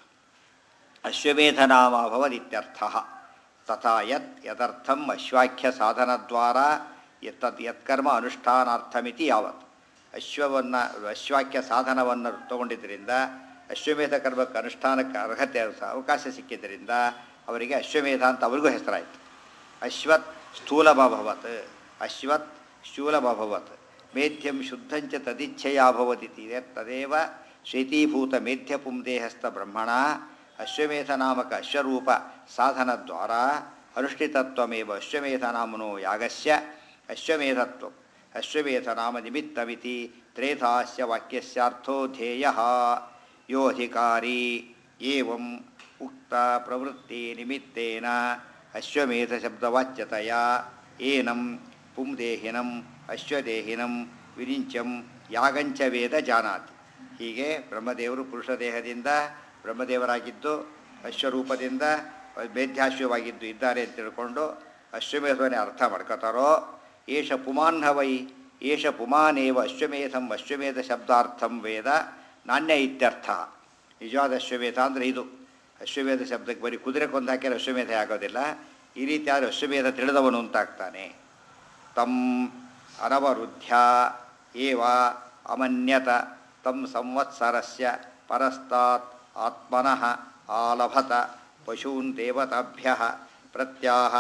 ಅಶ್ವಮೇಧನಾಮ ಭವದಿತ್ಯರ್ಥಃ ತಥಾ ಯತ್ ಯದರ್ಥಂ ಅಶ್ವಾಖ್ಯ ಸಾಧನದ್ವಾರ ಯತ್ತದ್ ಯತ್ಕರ್ಮ ಅನುಷ್ಠಾನಾರ್ಥಮಿತಿ ಯಾವತ್ ಅಶ್ವವನ್ನು ಅಶ್ವಾಖ್ಯ ಸಾಧನವನ್ನು ತಗೊಂಡಿದ್ದರಿಂದ ಅಶ್ವಮೇಧ ಕರ್ಮಕ್ಕೆ ಅನುಷ್ಠಾನಕ್ಕೆ ಅರ್ಹತೆ ಅವಕಾಶ ಸಿಕ್ಕಿದ್ದರಿಂದ ಅವರಿಗೆ ಅಶ್ವಮೇಧ ಅಂತ ಅವರಿಗೂ ಹೆಸರಾಯಿತು ಅಶ್ವತ್ ಸ್ಥೂಲಮಭವತ್ ಅಶ್ವತ್ ಶೂಲಮಭವತ್ ಮೇಧ್ಯಂ ಶುದ್ಧಂಚ ತದಿಚ್ಛೆಯಾಭವದಿತಿ ತದೇವ ಶ್ವೇತೀಭೂತ ಮೇಧ್ಯ ಪುಂದೇಹಸ್ಥ ಬ್ರಹ್ಮಣ ಅಶ್ವಮೇಧನಾಮಕ ಅಶ್ವರೂಪ ಸಾಧನದ್ವಾರ ಅನುಷ್ಠಿತತ್ವಮೇವ ಅಶ್ವಮೇಧನಾಮನೋ ಯಾಗಸ್ಯ ಅಶ್ವಮೇಧತ್ವ ಅಶ್ವಮೇಧನಾಮ ನಿಮಿತ್ತಮಿತಿ ತ್ರೇಧಾಸ್ಯ ವಾಕ್ಯಸ್ಯಾರ್ಥೋ ಧ್ಯೇಯ ಯೋ ಅಧಿಕಾರಿ ಏವಂ ಉಕ್ತ ಪ್ರವೃತ್ತಿ ನಿಮಿತ್ತೇನ ಅಶ್ವಮೇಧ ಶಬ್ದವಾಚ್ಯತೆಯ ಏನಂ ಪುಂದೇಹಿನಂ ಅಶ್ವದೇಹಿನಂ ವಿರಿಂಚಂ ಯಾಗಂಚ ವೇದ ಜಾನಾತಿ ಹೀಗೆ ಬ್ರಹ್ಮದೇವರು ಪುರುಷ ದೇಹದಿಂದ ಬ್ರಹ್ಮದೇವರಾಗಿದ್ದು ಅಶ್ವರೂಪದಿಂದ ಮೇಧ್ಯಾಶ್ವವಾಗಿದ್ದು ಇದ್ದಾರೆ ಅಂತ ತಿಳ್ಕೊಂಡು ಅಶ್ವಮೇಧವನ್ನೇ ಅರ್ಥ ಮಾಡ್ಕೋತಾರೋ ಏಷ ಪುಮಾನ್ಹವೈ ಏಷ ಪುಮಾನೇವ ಅಶ್ವಮೇಧಂ ಅಶ್ವಮೇಧ ಶಬ್ದಾರ್ಥಂ ವೇದ ನಾಣ್ಯ ಇತ್ಯರ್ಥ ನಿಜವಾದ ಅಶ್ವಮೇಧ ಅಂದರೆ ಇದು ಅಶ್ವಮೇಧ ಶಬ್ದಕ್ಕೆ ಬರೀ ಕುದುರೆ ಕೊಂದಾಕಿದ್ರೆ ಅಶ್ವಮೇಧ ಆಗೋದಿಲ್ಲ ಈ ರೀತಿ ಆದರೆ ಅಶ್ವಮೇಧ ತಿಳಿದವನು ಅಂತಾಗ್ತಾನೆ ತಂ ಅನವರುದ್ಧ್ಯ ಏವ ಅಮನ್ಯತ ತಂ ಸಂವತ್ಸರಸ್ಯ ಪರಸ್ತಾತ್ ಆತ್ಮನಃ ಆಲಭತ ಪಶೂನ್ ದೇವತಾಭ್ಯ ಪ್ರತ್ಯಾಹ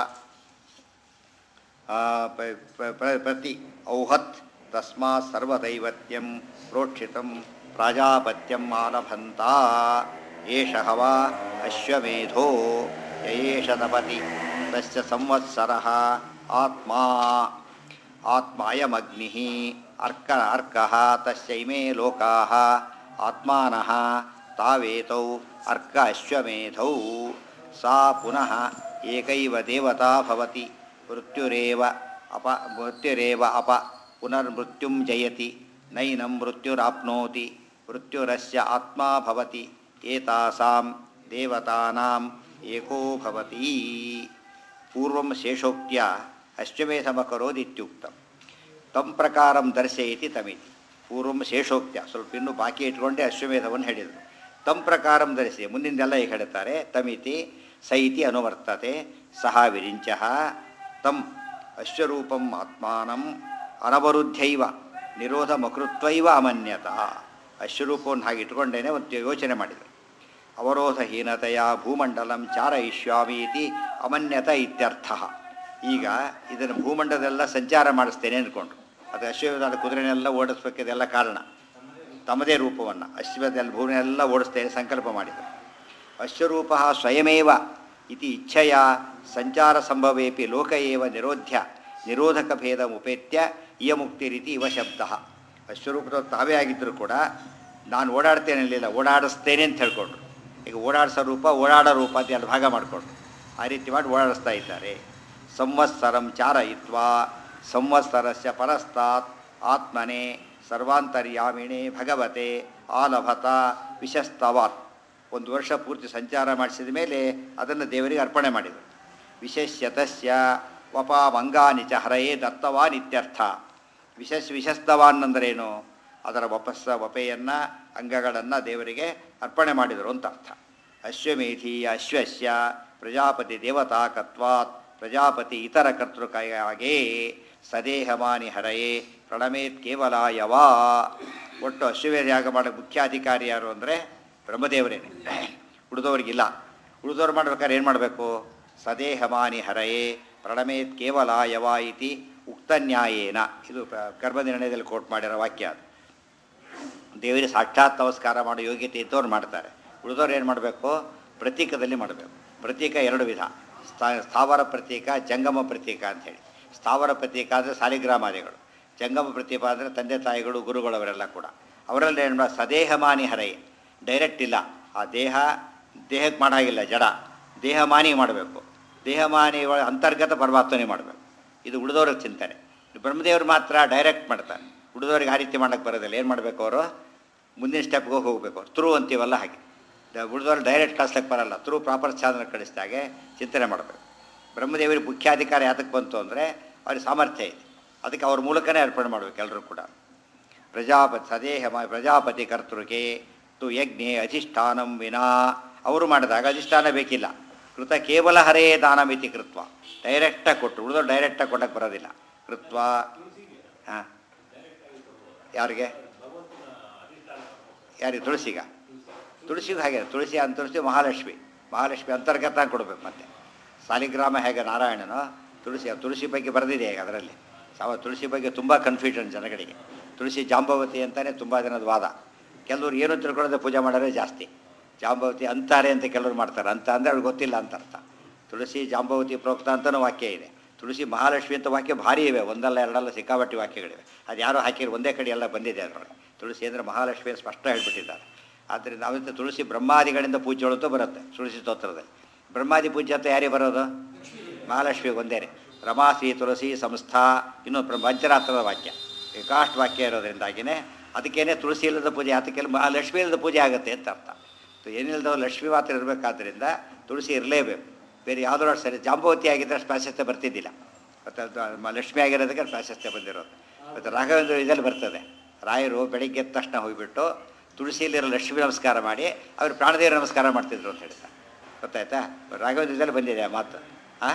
ಆ, ಪ- ಪ- ಪ್ರ- ಪ್ರತಿ ಔಹತ್ ತಸ್ಮಾತ್ ಸರ್ವದೈವತ್ಯಂ ಪ್ರೋಕ್ಷಿತಂ ಪ್ರಾಜಾಪತ್ಯಂ ಆಲಭಂತ ಏಷ ಹವ ಅಶ್ವಮೇಧೋ ಯಯೇಷ ತಪತಿ ತಸ್ಯ ಸಂವತ್ಸರಃ ಆತ್ಮಾ ಆತ್ಮಾಯಮಗ್ನಿ ಅರ್ಕ ಅರ್ಕಃ ತಸ್ಯ ಇಮೇ ಲೋಕಾಃ ಆತ್ಮಾನಃ ತಾವೇತೌ ಅರ್ಕ ಅಶ್ವಮೇಧೌ ಸಾ ಪುನಃ ಏಕೈವ ದೇವತಾ ಭವತಿ ಮೃತ್ಯುರೇವ ಅಪ ಮೃತ್ಯುರೇವ ಅಪ ಪುನರ್ಮೃತ್ಯುಂ ಜಯತಿ ನೈನಂ ಮೃತ್ಯುರಾಪ್ನೋತಿ ಮೃತ್ಯುರಸ್ಯ ಆತ್ಮಾ ಭವತಿ ಏತಾಸಾಂ ದೇವತಾನಾಂ ಏಕೋ ಭವತಿ ಪೂರ್ವಂ ಶೇಷೋಕ್ತ್ಯ ಅಶ್ವಮೇಧಮಕರೋದಿತ್ಯುಕ್ತಂ ತಂ ಪ್ರಕಾರಂ ದರ್ಶಯತಿ ತಮಿತಿ ಪೂರ್ವಂ ಶೇಷೋಕ್ತ್ಯ ಸ್ವಲ್ಪ ಇನ್ನೂ ಬಾಕಿ ಇಟ್ಕೊಂಡೆ ಅಶ್ವಮೇಧವನ್ನು ಹೇಳಿದರು ತಂ ಪ್ರಕಾರಂ ಧರಿಸಿ ಮುಂದಿಂದೆಲ್ಲ ಈಗ ಹೇಳ್ತಾರೆ ತಮಿತಿ ಸೈತಿ ಅನುವರ್ತತೆ ಸಹ ವಿರಿಂಚ ತಂ ಅಶ್ವರೂಪಂ ಆತ್ಮಾನಂ ಅನವರುದ್ಧೈವ ನಿರೋಧಮಕೃತ್ವೈವ ಅಮನ್ಯತ ಅಶ್ವರೂಪವನ್ನು ಹಾಗೆ ಇಟ್ಕೊಂಡೇನೆ ಒಂದು ಯೋಚನೆ ಮಾಡಿದರು ಅವರೋಧಹೀನತೆಯ ಭೂಮಂಡಲಂ ಚಾರಯಿಷ್ಯಾಮಿ ಇತಿ ಅಮನ್ಯತ ಇತ್ಯರ್ಥ ಈಗ ಇದನ್ನು ಭೂಮಂಡಲದೆಲ್ಲ ಸಂಚಾರ ಮಾಡಿಸ್ತೇನೆ ಅಂದ್ಕೊಂಡ್ರು ಅದು ಅಶ್ವಮೇಧದ ಕುದುರೆನೆಲ್ಲ ಓಡಿಸ್ಬೇಕಿದೆಲ್ಲ ಕಾರಣ ತಮ್ಮದೇ ರೂಪವನ್ನು ಅಶ್ವದಲ್ಲಿ ಭೂಮಿಯೆಲ್ಲ ಓಡಿಸ್ತೇನೆ ಸಂಕಲ್ಪ ಮಾಡಿದರು ಅಶ್ವರೂಪ ಸ್ವಯಮೇವ ಇತಿ ಇಚ್ಛೆಯ ಸಂಚಾರ ಸಂಭವೇಪಿ ಲೋಕ ಏವ ನಿರೋಧ್ಯ ನಿರೋಧಕ ಭೇದ ಉಪೇತ್ಯ ಇಯಮುಕ್ತಿ ರೀತಿ ಇವ ಶಬ್ದ ಅಶ್ವರೂಪದ ತಾವೇ ಆಗಿದ್ದರೂ ಕೂಡ ನಾನು ಓಡಾಡ್ತೇನೆ ಅಲ್ಲಿಲ್ಲ ಓಡಾಡಿಸ್ತೇನೆ ಅಂತ ಹೇಳ್ಕೊಂಡ್ರು ಈಗ ಓಡಾಡಿಸೋ ರೂಪ ಓಡಾಡೋ ರೂಪ ಅಂತ ಎರಡು ಭಾಗ ಮಾಡಿಕೊಂಡ್ರು ಆ ರೀತಿ ಮಾಡಿ ಓಡಾಡಿಸ್ತಾ ಇದ್ದಾರೆ ಸಂವತ್ಸರಂ ಚಾರಯಿತ್ವಾ ಸಂವತ್ಸರಸ್ಯ ಪರಸ್ತಾತ್ ಆತ್ಮನೆ ಸರ್ವಾಂತರ್ಯಾಮಿಣೆ ಭಗವತೆ ಆಲಭತ ವಿಶಸ್ತವಾತ್ ಒಂದು ವರ್ಷ ಪೂರ್ತಿ ಸಂಚಾರ ಮಾಡಿಸಿದ ಮೇಲೆ ಅದನ್ನು ದೇವರಿಗೆ ಅರ್ಪಣೆ ಮಾಡಿದರು ವಿಶೇಷ್ಯತಸ್ಯ ವಪಾಮಂಗಾನಿ ಚ ಹರಯೇ ದತ್ತವಾನ್ ಇತ್ಯರ್ಥ ವಿಶಸ್ ವಿಶಸ್ತವಾನ್ ಅಂದ್ರೇನು ಅದರ ವಪಸ್ಸ ವಪೆಯನ್ನು ಅಂಗಗಳನ್ನು ದೇವರಿಗೆ ಅರ್ಪಣೆ ಮಾಡಿದರು ಅಂತ ಅರ್ಥ ಅಶ್ವಮೇಧಿ ಅಶ್ವಸ್ಯ ಪ್ರಜಾಪತಿ ದೇವತಾಕತ್ವಾತ್ ಪ್ರಜಾಪತಿ ಇತರ ಕರ್ತೃಕಾಗೇ ಸದೇಹಮಾನಿ ಹರಯೇ ಪ್ರಣಮೇತ್ ಕೇವಲ ಯವಾ ಒಟ್ಟು ಅಶ್ವಮೇಧ ಯಾಗ ಮಾಡೋಕ್ಕೆ ಮುಖ್ಯಾಧಿಕಾರಿ ಯಾರು ಅಂದರೆ ಬ್ರಹ್ಮದೇವರೇನೆ ಉಳಿದವ್ರಿಗಿಲ್ಲ ಉಳಿದವ್ರು ಮಾಡ್ಬೇಕಾದ್ರೆ ಏನು ಮಾಡಬೇಕು ಸದೇಹಮಾನಿ ಹರಯೇ ಪ್ರಣಮೇತ್ ಕೇವಲ ಯವ ಇತಿ ಉಕ್ತ ನ್ಯಾಯೇನ ಇದು ಪ- ಗರ್ಭನಿರ್ಣಯದಲ್ಲಿ ಕೋಟ್ ಮಾಡಿರೋ ವಾಕ್ಯ ಅದು ದೇವರಿಗೆ ಸಾಕ್ಷಾತ್ ನಮಸ್ಕಾರ ಮಾಡೋ ಯೋಗ್ಯತೆ ಇದ್ದವ್ರು ಮಾಡ್ತಾರೆ ಉಳಿದವ್ರು ಏನು ಮಾಡಬೇಕು ಪ್ರತೀಕದಲ್ಲಿ ಮಾಡಬೇಕು ಪ್ರತೀಕ ಎರಡು ವಿಧ ಸ್ಥಾ- ಸ್ಥಾವರ ಪ್ರತೀಕ ಜಂಗಮ ಪ್ರತೀಕ ಅಂಥೇಳಿ ಸ್ಥಾವರ ಪ್ರತೀಕ ಅಂದರೆ ಸಾಲಿಗ್ರಾಮಾದಿಗಳು ಜಂಗಮ ಪ್ರತೀಕ ಅಂದರೆ ತಂದೆ ತಾಯಿಗಳು ಗುರುಗಳು ಅವರೆಲ್ಲ ಕೂಡ ಅವರಲ್ಲಿ ಏನು ಮಾಡ ಸದೇಹಮಾನಿ ಹರಯೆ ಡೈರೆಕ್ಟ್ ಇಲ್ಲ ಆ ದೇಹ ದೇಹಕ್ಕೆ ಮಾಡಾಗಿಲ್ಲ ಜಡ ದೇಹಮಾನಿ ಮಾಡಬೇಕು ದೇಹಮಾನಿ ಒಳ ಅಂತರ್ಗತ ಪರಮಾತ್ಮನೇ ಮಾಡಬೇಕು ಇದು ಉಳಿದವ್ರಿಗೆ ಚಿಂತನೆ ಬ್ರಹ್ಮದೇವರು ಮಾತ್ರ ಡೈರೆಕ್ಟ್ ಮಾಡ್ತಾರೆ ಉಳಿದವ್ರಿಗೆ ಆ ರೀತಿ ಮಾಡೋಕ್ಕೆ ಬರೋದಿಲ್ಲ ಏನು ಮಾಡಬೇಕು ಅವರು ಮುಂದಿನ ಸ್ಟೆಪ್ಗೆ ಹೋಗಬೇಕು ಥ್ರೂ ಅಂತೀವಲ್ಲ ಹಾಗೆ ಉಳಿದವ್ರು ಡೈರೆಕ್ಟ್ ಕಳಿಸ್ಲಿಕ್ಕೆ ಬರಲ್ಲ ಥ್ರೂ ಪ್ರಾಪರ್ ಚಾನಲ್ ಕಳಿಸಿದಾಗೆ ಚಿಂತನೆ ಮಾಡಬೇಕು ಬ್ರಹ್ಮದೇವರಿಗೆ ಮುಖ್ಯಾಧಿಕಾರ ಯಾತಕ್ಕೆ ಬಂತು ಅಂದರೆ ಅವ್ರಿಗೆ ಸಾಮರ್ಥ್ಯ ಇದೆ ಅದಕ್ಕೆ ಅವ್ರ ಮೂಲಕನೇ ಅರ್ಪಣೆ ಮಾಡಬೇಕು ಎಲ್ಲರೂ ಕೂಡ ಪ್ರಜಾಪತಿ ಸದೇಹ ಮ- ಪ್ರಜಾಪತಿ ಕರ್ತೃಗೆ ತು ಯಜ್ಞೆ ಅಧಿಷ್ಠಾನಂ ವಿನಾ ಅವರು ಮಾಡಿದಾಗ ಅಧಿಷ್ಠಾನ ಬೇಕಿಲ್ಲ ಕೃತ ಕೇವಲ ಹರೇ ದಾನಮಿತಿ ಕೃತ್ವ ಡೈರೆಕ್ಟಾಗಿ ಕೊಟ್ಟು ಉಳಿದವ್ರು ಡೈರೆಕ್ಟಾಗಿ ಕೊಡಕ್ಕೆ ಬರೋದಿಲ್ಲ ಕೃತ್ವ ಹಾಂ ಯಾರಿಗೆ ಯಾರಿಗೆ ತುಳಸಿಗ ತುಳಸಿಗೂ ಹಾಗೆ ತುಳಸಿ ಅಂತ ತುಳಸಿ ಮಹಾಲಕ್ಷ್ಮಿ ಮಹಾಲಕ್ಷ್ಮಿ ಅಂತರ್ಗತ ಕೊಡಬೇಕು ಮತ್ತೆ ಸಾಲಿಗ್ರಾಮ ಹೇಗೆ ನಾರಾಯಣನು ತುಳಸಿ ಆ ತುಳಸಿ ಬಗ್ಗೆ ಬರೆದಿದೆ ಈಗ ಅದರಲ್ಲಿ ಸಾವ ತುಳಸಿ ಬಗ್ಗೆ ತುಂಬ ಕನ್ಫ್ಯೂಷನ್ ಜನಗಳಿಗೆ ತುಳಸಿ ಜಾಂಬವತಿ ಅಂತಲೇ ತುಂಬ ಜನದ ವಾದ ಕೆಲವರು ಏನು ತಿಳ್ಕೊಳ್ಳೋದೇ ಪೂಜೆ ಮಾಡೋರೇ ಜಾಸ್ತಿ ಜಾಂಬವತಿ ಅಂತಾರೆ ಅಂತ ಕೆಲವರು ಮಾಡ್ತಾರೆ ಅಂತ ಅಂದರೆ ಅವ್ರಿಗೆ ಗೊತ್ತಿಲ್ಲ ಅಂತ ಅರ್ಥ ತುಳಸಿ ಜಾಂಬವತಿ ಪ್ರೋಕ್ತ ಅಂತಲೂ ವಾಕ್ಯ ಇದೆ ತುಳಸಿ ಮಹಾಲಕ್ಷ್ಮಿ ಅಂತ ವಾಕ್ಯ ಭಾರಿ ಇವೆ ಒಂದಲ್ಲ ಎರಡಲ್ಲ ಸಿಕ್ಕಾಪಟ್ಟಿ ವಾಕ್ಯಗಳಿವೆ ಅದು ಯಾರೋ ಹಾಕಿರೋ ಒಂದೇ ಕಡೆ ಎಲ್ಲ ಬಂದಿದೆ ಅದರೊಳಗೆ ತುಳಸಿ ಅಂದರೆ ಮಹಾಲಕ್ಷ್ಮಿ ಅಂತ ಸ್ಪಷ್ಟ ಹೇಳ್ಬಿಟ್ಟಿದ್ದಾರೆ ಆದ್ದರಿಂದ ನಾವಿಂತ ತುಳಸಿ ಬ್ರಹ್ಮಾದಿಗಳಿಂದ ಪೂಜೆ ಅಂತ ಬರುತ್ತೆ ತುಳಸಿ ಸ್ತೋತ್ರದಲ್ಲಿ ಬ್ರಹ್ಮಾದಿ ಪೂಜೆ ಅಂತ ಯಾರಿಗೆ ಬರೋದು ಮಹಾಲಕ್ಷ್ಮಿಗೆ ಒಂದೇನೆ ರಮಾಸಿ ತುಳಸಿ ಸಂಸ್ಥಾ ಇನ್ನು ಪ್ರ- ಪಂಚರಾತ್ರದ ವಾಕ್ಯ ಏಕಾಷ್ಟು ವಾಕ್ಯ ಇರೋದ್ರಿಂದಾಗಿನೇ ಅದಕ್ಕೇನೆ ತುಳಸಿ ಇಲ್ಲದ ಪೂಜೆ ಅದಕ್ಕೆಲ್ಲ ಮಹಾ ಲಕ್ಷ್ಮಿ ಇಲ್ಲದ ಪೂಜೆ ಆಗುತ್ತೆ ಅಂತ ಅರ್ಥ ಸೊ ಏನಿಲ್ಲದವ ಲಕ್ಷ್ಮಿ ಮಾತ್ರ ಇರಬೇಕಾದ್ರಿಂದ ತುಳಸಿ ಇರಲೇಬೇಕು ಬೇರೆ ಯಾವುದೋ ಸರಿ ಜಾಂಬವತಿ ಆಗಿದ್ದರೆ ಅಷ್ಟು ಪ್ರಾಶಸ್ತ್ಯ ಬರ್ತಿದ್ದಿಲ್ಲ ಮತ್ತು ಅದು ಮ- ಲಕ್ಷ್ಮಿ ಆಗಿರೋದಕ್ಕೆ ಪ್ರಾಶಸ್ತ್ಯ ಬಂದಿರೋದು ಮತ್ತು ರಾಘವೇಂದ್ರ ಇದರಲ್ಲಿ ಬರ್ತದೆ ರಾಯರು ಬೆಳಿಗ್ಗೆ ಎದ್ದ ತಕ್ಷಣ ಹೋಗಿಬಿಟ್ಟು ತುಳಸಿಯಲ್ಲಿರೋ ಲಕ್ಷ್ಮಿ ನಮಸ್ಕಾರ ಮಾಡಿ ಅವರು ಪ್ರಾಣದೇವರ ನಮಸ್ಕಾರ ಮಾಡ್ತಿದ್ರು ಅಂತ ಹೇಳ್ತಾರೆ ಗೊತ್ತಾಯ್ತಾ ರಾಘವೇಂದ್ರ ಇದರಲ್ಲಿ ಬಂದಿದೆ ಆ ಮಾತು ಹಾಂ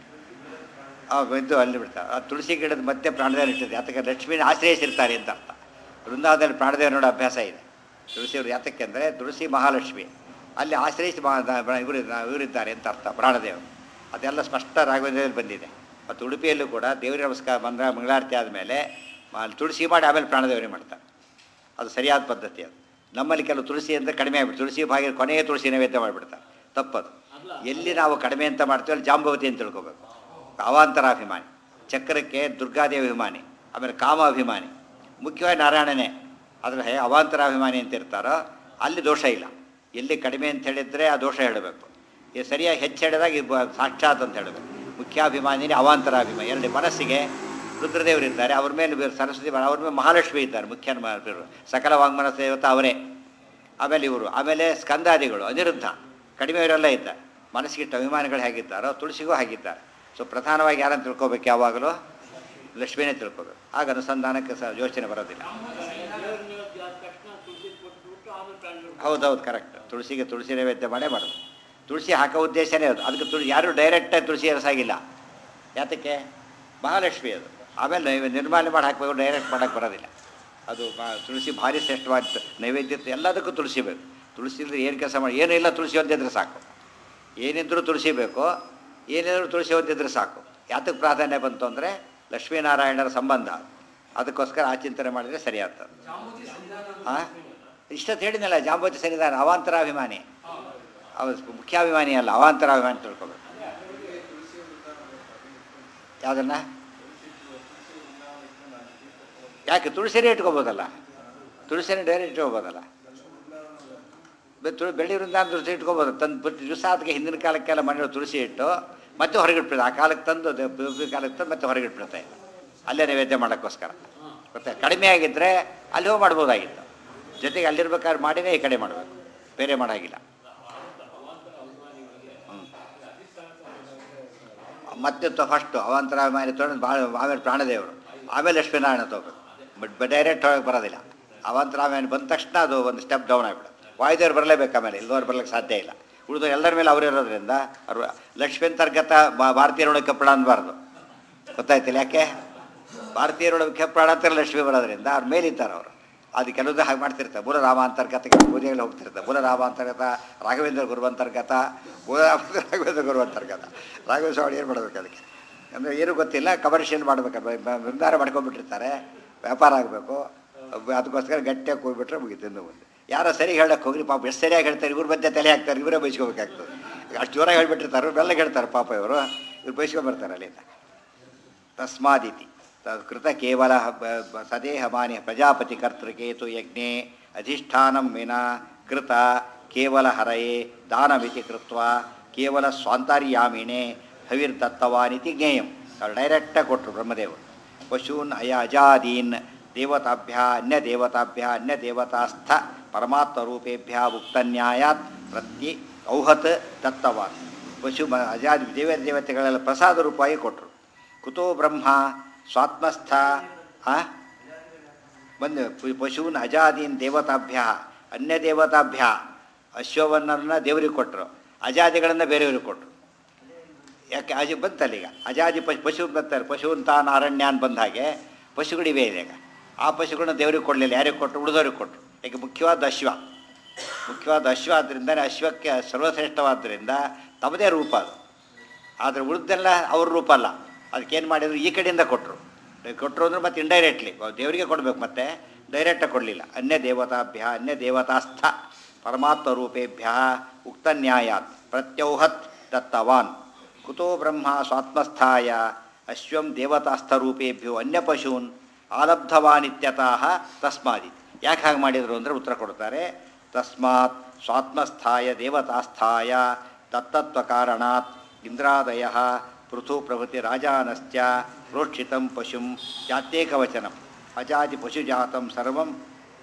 ಆ ಬಂದು ಅಲ್ಲಿ ಬಿಡ್ತಾರೆ ಆ ತುಳಸಿ ಗಿಡದ ಮತ್ತೆ ಪ್ರಾಣದೇವರು ಇಟ್ಟಿದೆ ಯಾತಕ್ಕೆ ಲಕ್ಷ್ಮಿನ ಆಶ್ರಯಿಸಿರ್ತಾರೆ ಅಂತ ಅರ್ಥ ವೃಂದಾವನದಲ್ಲಿ ಪ್ರಾಣದೇವರು ನೋಡೋ ಅಭ್ಯಾಸ ಇದೆ ತುಳಸಿಯವರು ಯಾತಕ್ಕೆ ಅಂದರೆ ತುಳಸಿ ಮಹಾಲಕ್ಷ್ಮಿ ಅಲ್ಲಿ ಆಶ್ರಯಿಸಿ ಮಹಾ ಇವರು ಇವರಿದ್ದಾರೆ ಅಂತ ಅರ್ಥ ಪ್ರಾಣದೇವರು ಅದೆಲ್ಲ ಸ್ಪಷ್ಟ ರಾಘವೇಂದ್ರದಲ್ಲಿ ಬಂದಿದೆ ಮತ್ತು ಉಡುಪಿಯಲ್ಲೂ ಕೂಡ ದೇವರ ನಮಸ್ಕಾರ ಬಂದ ಮಂಗಳಾರತಿ ಆದಮೇಲೆ ತುಳಸಿ ಮಾಡಿ ಆಮೇಲೆ ಪ್ರಾಣದೇವರೇ ಮಾಡ್ತಾರೆ ಅದು ಸರಿಯಾದ ಪದ್ಧತಿ ಅದು ನಮ್ಮಲ್ಲಿ ಕೆಲವು ತುಳಸಿ ಅಂದರೆ ಕಡಿಮೆ ಆಗಿಬಿಟ್ಟು ತುಳಸಿ ಭಾಗ ಕೊನೆಯ ತುಳಸಿ ನೈವೇದ್ಯ ಮಾಡಿಬಿಡ್ತಾರೆ ತಪ್ಪದು ಎಲ್ಲಿ ನಾವು ಕಡಿಮೆ ಅಂತ ಮಾಡ್ತೀವಿ ಅಲ್ಲಿ ಜಾಂಬವತಿ ಅಂತ ತಿಳ್ಕೊಬೇಕು ಅವಾಂತರಾಭಿಮಾನಿ ಚಕ್ರಕ್ಕೆ ದುರ್ಗಾದೇವಿ ಅಭಿಮಾನಿ ಆಮೇಲೆ ಕಾಮ ಅಭಿಮಾನಿ ಮುಖ್ಯವಾಗಿ ನಾರಾಯಣನೇ ಅದ್ರ ಹೇ ಅವಾಂತರಾಭಿಮಾನಿ ಅಂತ ಇರ್ತಾರೋ ಅಲ್ಲಿ ದೋಷ ಇಲ್ಲ ಎಲ್ಲಿ ಕಡಿಮೆ ಅಂತ ಹೇಳಿದರೆ ಆ ದೋಷ ಹೇಳಬೇಕು ಇದು ಸರಿಯಾಗಿ ಹೆಚ್ಚು ಹೇಳಿದಾಗ ಇದು ಸಾಕ್ಷಾತ್ ಅಂತ ಹೇಳಬೇಕು ಮುಖ್ಯಾಭಿಮಾನಿನೇ ಅವಾಂತರಾಭಿಮಾನಿ ಎರಡು ಮನಸ್ಸಿಗೆ ರುದ್ರದೇವರಿದ್ದಾರೆ ಅವ್ರ ಮೇಲೆ ಬೇರೆ ಸರಸ್ವತಿ ಅವ್ರ ಮೇಲೆ ಮಹಾಲಕ್ಷ್ಮಿ ಇದ್ದಾರೆ ಮುಖ್ಯ ಮ- ಸಕಲ ವಾಂಗ್ಮನಸ ದೇವತ ಅವರೇ ಆಮೇಲೆ ಇವರು ಆಮೇಲೆ ಸ್ಕಂದಾದಿಗಳು ಅನಿರುದ್ಧ ಕಡಿಮೆ ಇವರೆಲ್ಲ ಇದ್ದಾರೆ ಮನಸ್ಸಿಗಿಟ್ಟು ಅಭಿಮಾನಿಗಳು ಹೇಗಿದ್ದಾರೋ ತುಳಸಿಗೂ ಹಾಗಿದ್ದಾರೆ ಸೊ ಪ್ರಧಾನವಾಗಿ ಯಾರನ್ನು ತಿಳ್ಕೊಬೇಕು ಯಾವಾಗಲೂ ಲಕ್ಷ್ಮಿನೇ ತಿಳ್ಕೊಬೇಕು ಆಗ ಅನುಸಂಧಾನಕ್ಕೆ ಸಹ ಯೋಚನೆ ಬರೋದಿಲ್ಲ ಹೌದೌದು ಕರೆಕ್ಟ್ ತುಳಸಿಗೆ ತುಳಸಿ ನೈವೇದ್ಯ ಮಾಡೇ ಮಾಡೋದು ತುಳಸಿ ಹಾಕೋ ಉದ್ದೇಶನೇ ಅದು ಅದಕ್ಕೆ ತುಳಸಿ ಯಾರೂ ಡೈರೆಕ್ಟಾಗಿ ತುಳಸಿ ಎರಸಾಗಿಲ್ಲ ಯಾತಕ್ಕೆ ಮಹಾಲಕ್ಷ್ಮಿ ಅದು ಆಮೇಲೆ ನೈವೇ ನಿರ್ಮಾಲ್ಯ ಮಾಡಿ ಹಾಕಬೇಕು ಡೈರೆಕ್ಟ್ ಮಾಡೋಕ್ಕೆ ಬರೋದಿಲ್ಲ ಅದು ಬಾ- ತುಳಸಿ ಭಾರಿ ಶ್ರೇಷ್ಠವಾದ ನೈವೇದ್ಯ ಎಲ್ಲದಕ್ಕೂ ತುಳಸಿ ಬೇಕು ತುಳಸಿ ಇಲ್ಲದೆ ಏನು ಕೆಲಸ ಮಾಡಿ ಏನೂ ಇಲ್ಲ ತುಳಸಿ ಒಂದಿದ್ರೆ ಸಾಕು ಏನಿದ್ರೂ ತುಳಸಿ ಬೇಕು ಏನಿದ್ರೂ ತುಳಸಿ ಒಂದಿದ್ರೆ ಸಾಕು ಯಾತಕ್ಕೆ ಪ್ರಾಧಾನ್ಯ ಬಂತು ಅಂದರೆ ಲಕ್ಷ್ಮೀನಾರಾಯಣರ ಸಂಬಂಧ ಅದಕ್ಕೋಸ್ಕರ ಆ ಚಿಂತನೆ ಮಾಡಿದರೆ ಸರಿಯಾಗ್ತದೆ ಹಾಂ ಇಷ್ಟೊತ್ತು ಹೇಳಿದ್ನಲ್ಲ ಜಾಂಬವತಿ ಸನ್ನಿಧಾನ ಅವಾಂತರಾಭಿಮಾನಿ ಅವ ಮುಖ್ಯಾಭಿಮಾನಿ ಅಲ್ಲ ಅವಾಂತರಾಭಿಮಾನಿ ತಿಳ್ಕೊಬೇಕು ಯಾವುದನ್ನ ಯಾಕೆ ತುಳಸಿನೇ ಇಟ್ಕೋಬೋದಲ್ಲ ತುಳಸಿನೇ ಡೈರೆಕ್ಟ್ ಇಟ್ಕೋಬೋದಲ್ಲ ಬೆ- ತುಳು ಬೆಳ್ಳಿ ವೃಂದಾನ ತುಳಸಿ ಇಟ್ಕೋಬೋದು ತಂದು ಬಿಟ್ಟು ದಿವಸ ಅದಕ್ಕೆ ಹಿಂದಿನ ಕಾಲಕ್ಕೆಲ್ಲ ಮನೆಯೊಳಗೆ ತುಳಸಿ ಇಟ್ಟು ಮತ್ತೆ ಹೊರಗಿಟ್ಬಿಡ್ತು ಆ ಕಾಲಕ್ಕೆ ತಂದು ದ- ಬ- ಕಾಲಕ್ಕೆ ತಂದು ಮತ್ತೆ ಹೊರಗಿಟ್ಬಿಡ್ತಾ ಇಲ್ಲ ಅಲ್ಲೇ ನೈವೇದ್ಯ ಮಾಡೋಕ್ಕೋಸ್ಕರ ಮತ್ತೆ ಕಡಿಮೆ ಆಗಿದ್ದರೆ ಅಲ್ಲಿ ಹೋಗಿ ಮಾಡ್ಬೋದಾಗಿತ್ತು ಜೊತೆಗೆ ಅಲ್ಲಿರ್ಬೇಕಾದ್ರೆ ಮಾಡಿನೇ ಈ ಕಡೆ ಮಾಡಬೇಕು ಬೇರೆ ಮಾಡೋಂಗಿಲ್ಲ ಮತ್ತೆ ಫಸ್ಟು ಅವಾಂತರಾಮಾಯಣ ತೊಗೊಂಡು ಭಾಳ ಆಮೇಲೆ ಪ್ರಾಣದೇವರು ಆಮೇಲೆ ಲಕ್ಷ್ಮೀನಾರಾಯಣ ತೊಗೋಬೇಕು ಬಟ್ ಡೈರೆಕ್ಟ್ ಹೋಗಕ್ಕೆ ಬರೋದಿಲ್ಲ ಅವಾಂತರಾಮಾಯಣ ಬಂದ ತಕ್ಷಣ ಅದು ಒಂದು ಸ್ಟೆಪ್ ಡೌನ್ ಆಗಿಬಿಡುತ್ತೆ ವಾಯುದೇವ್ರು ಬರಲೇಬೇಕು ಆಮೇಲೆ ಇಲ್ಲದವ್ರು ಬರ್ಲಿಕ್ಕೆ ಸಾಧ್ಯ ಇಲ್ಲ ಉಳಿದು ಎಲ್ಲರ ಮೇಲೆ ಅವ್ರು ಇರೋದ್ರಿಂದ ಅವರು ಲಕ್ಷ್ಮೀಂತರ್ಗತ ಭಾರತೀಯರೊಳಗೆ ಪ್ರಾಣ ಅನ್ಬಾರ್ದು ಗೊತ್ತಾಯ್ತಿಲ್ಲ ಯಾಕೆ ಭಾರತೀಯರೊಳಗೆ ಪ್ರಾಣ ಅಂತಾರೆ ಲಕ್ಷ್ಮೀ ಬರೋದ್ರಿಂದ ಅವ್ರ ಮೇಲಿದ್ದಾರೆ ಅವರು ಅದು ಕೆಲವೊಂದು ಹಾಗೆ ಮಾಡ್ತಿರ್ತಾರೆ ಬುರ ರಾಮ ಅಂತರ್ಗತ ಪೂಜೆಗಳು ಹೋಗ್ತಿರ್ತಾರೆ ಬುರ ರಾಮ ಅಂತರ್ಗತ ರಾಘವೇಂದ್ರ ಗುರು ಅಂತರ್ಗತ ಬುರ ರಾಮ ರಾಘವೇಂದ್ರ ಗುರು ಅಂತರ್ಗತ ರಾಘವೇಂದ್ರ ಸ್ವಾಮಿ ಏನು ಮಾಡ್ಬೇಕು ಅದಕ್ಕೆ ಅಂದರೆ ಏನೂ ಗೊತ್ತಿಲ್ಲ ಕಮರ್ಷಿಯಲ್ ಮಾಡ್ಬೇಕು ನಿರ್ಧಾರ ಮಾಡ್ಕೊಂಡ್ಬಿಟ್ಟಿರ್ತಾರೆ ವ್ಯಾಪಾರ ಆಗಬೇಕು ಅದಕ್ಕೋಸ್ಕರ ಗಟ್ಟಿಯಾಗಿ ಹೋಗ್ಬಿಟ್ರೆ ಮುಗಿತು ಇನ್ನು ಮುಂದೆ ಯಾರೋ ಸರಿ ಹೇಳಕ್ಕೆ ಹೋಗ್ರಿ ಪಾಪ ಎಷ್ಟು ಸರಿಯಾಗಿ ಹೇಳ್ತಾರೆ ಇವ್ರ ಮಧ್ಯೆ ತಲೆ ಹಾಕ್ತಾರೆ ಇವರೇ ಬೈಸ್ಕೋಬೇಕಾಗ್ತದೆ ಅಷ್ಟು ಜೋರಾಗಿ ಹೇಳ್ಬಿಟ್ಟಿರ್ತಾರೆ ಬೆಲ್ಲ ಹೇಳ್ತಾರೆ ಪಾಪ ಇವರು ಇವ್ರು ಬೈಸ್ಕೊಂಬರ್ತಾರೆ ಅಲ್ಲಿಂದ ತಸ್ಮಾದಿತಿ ಕೃತ ಕೇವಲ ಬ- ಬ- ಸದೇಹ ಮಾನ್ಯ ಪ್ರಜಾಪತಿ ಕರ್ತೃಕೇತು ಯಜ್ಞೆ ಅಧಿಷ್ಠಾನಂ ವಿನ ಕೃತ ಕೇವಲ ಹರಯೇ ದಾನಮಿತಿ ಕೃತ್ವ ಕೇವಲ ಸ್ವಾಂತರ್ಯಾಮಿಣೆ ಹವಿರ್ದತ್ತವಾನಿತಿ ಜ್ಞೇಯಂ ಅವ್ರು ಡೈರೆಕ್ಟಾಗಿ ಕೊಟ್ಟರು ಬ್ರಹ್ಮದೇವರು ಪಶೂನ್ ಅಯ ಅಜಾದೀನ್ ದೇವತಾಭ್ಯ ಅನ್ಯ ದೇವತಾಭ್ಯ ಅನ್ಯ ದೇವತಾಸ್ಥ ಪರಮಾತ್ಮ ರೂಪೇಭ್ಯ ಉಕ್ತನ್ಯಾಯಾತ್ ಪ್ರತಿ ಔಹತ್ ದತ್ತವಾನ್ ಪಶು ಮ- ಅಜಾದಿ ದೇವ ದೇವತೆಗಳೆಲ್ಲ ಪ್ರಸಾದ ರೂಪವಾಗಿ ಕೊಟ್ಟರು ಕುತೋ ಬ್ರಹ್ಮ ಸ್ವಾತ್ಮಸ್ಥ ಆ ಬಂದು ಪು- ಪಶೂನ್ ಅಜಾದೀನ್ ದೇವತಾಭ್ಯ ಅನ್ಯ ದೇವತಾಭ್ಯ ಅಶ್ವವನ್ನರನ್ನ ದೇವರಿಗೆ ಕೊಟ್ಟರು ಅಜಾದಿಗಳನ್ನು ಬೇರೆಯವ್ರಿಗೆ ಕೊಟ್ಟರು ಯಾಕೆ ಅಜಿ ಬಂತಲ್ಲ ಈಗ ಅಜಾದಿ ಪಶು ಪಶು ಬರ್ತಾರೆ ಪಶುನ್ ತಾನು ಅರಣ್ಯಾನ್ ಬಂದ ಹಾಗೆ ಪಶುಗಳಿವೆ ಇದೆ ಈಗ ಆ ಪಶುಗಳನ್ನ ದೇವರಿಗೆ ಕೊಡಲಿಲ್ಲ ಯಾರಿಗೆ ಕೊಟ್ಟರು ಉಳಿದವ್ರಿಗೆ ಕೊಟ್ಟರು ಯಾಕೆ ಮುಖ್ಯವಾದ ಅಶ್ವ ಮುಖ್ಯವಾದ ಅಶ್ವ ಆದ್ದರಿಂದನೇ ಅಶ್ವಕ್ಕೆ ಸರ್ವಶ್ರೇಷ್ಠವಾದ್ದರಿಂದ ತಮ್ಮದೇ ರೂಪ ಅದು ಆದರೆ ಉಳಿದೆಲ್ಲ ಅವ್ರ ರೂಪ ಅಲ್ಲ ಅದಕ್ಕೇನು ಮಾಡಿದ್ರು ಈ ಕಡೆಯಿಂದ ಕೊಟ್ಟರು ಕೊಟ್ಟರು ಅಂದ್ರೆ ಮತ್ತೆ ಇಂಡೈರೆಕ್ಟ್ಲಿ ದೇವರಿಗೆ ಕೊಡಬೇಕು ಮತ್ತೆ ಡೈರೆಕ್ಟಾಗಿ ಕೊಡಲಿಲ್ಲ ಅನ್ಯ ದೇವತಾಭ್ಯ ಅನ್ಯ ದೇವತಾಸ್ಥ ಪರಮಾತ್ಮ ರೂಪೇಭ್ಯ ಉಕ್ತ ನ್ಯಾಯಾತ್ ಪ್ರತ್ಯೌಹತ್ ದತ್ತವಾನ್ ಕುತೋ ಬ್ರಹ್ಮ ಸ್ವಾತ್ಮಸ್ಥಾಯ ಅಶ್ವಂ ದೇವತಾಸ್ಥರೂಪೇಭ್ಯೋ ಅನ್ಯ ಪಶೂನ್ ಆಲಬ್ಧವಾನಿತ್ಯತಃ ತಸ್ಮಾದಿ ಯಾಕೆ ಹಾಗೆ ಮಾಡಿದರು ಅಂದರೆ ಉತ್ತರ ಕೊಡ್ತಾರೆ ತಸ್ಮಾತ್ ಸ್ವಾತ್ಮಸ್ಥಾಯ ದೇವತಾಸ್ಥಾಯ ತತ್ತತ್ವ ಕಾರಣಾತ್ ಇಂದ್ರಾದಯ ಪೃಥು ಪ್ರಭೃತಿ ರಾಜಾನಶ್ಚ ಪ್ರೋಕ್ಷಿತಂ ಪಶುಂ ಜಾತ್ಯೇಕವಚನಂ ಅಜಾತಿ ಪಶುಜಾತಂ ಸರ್ವಂ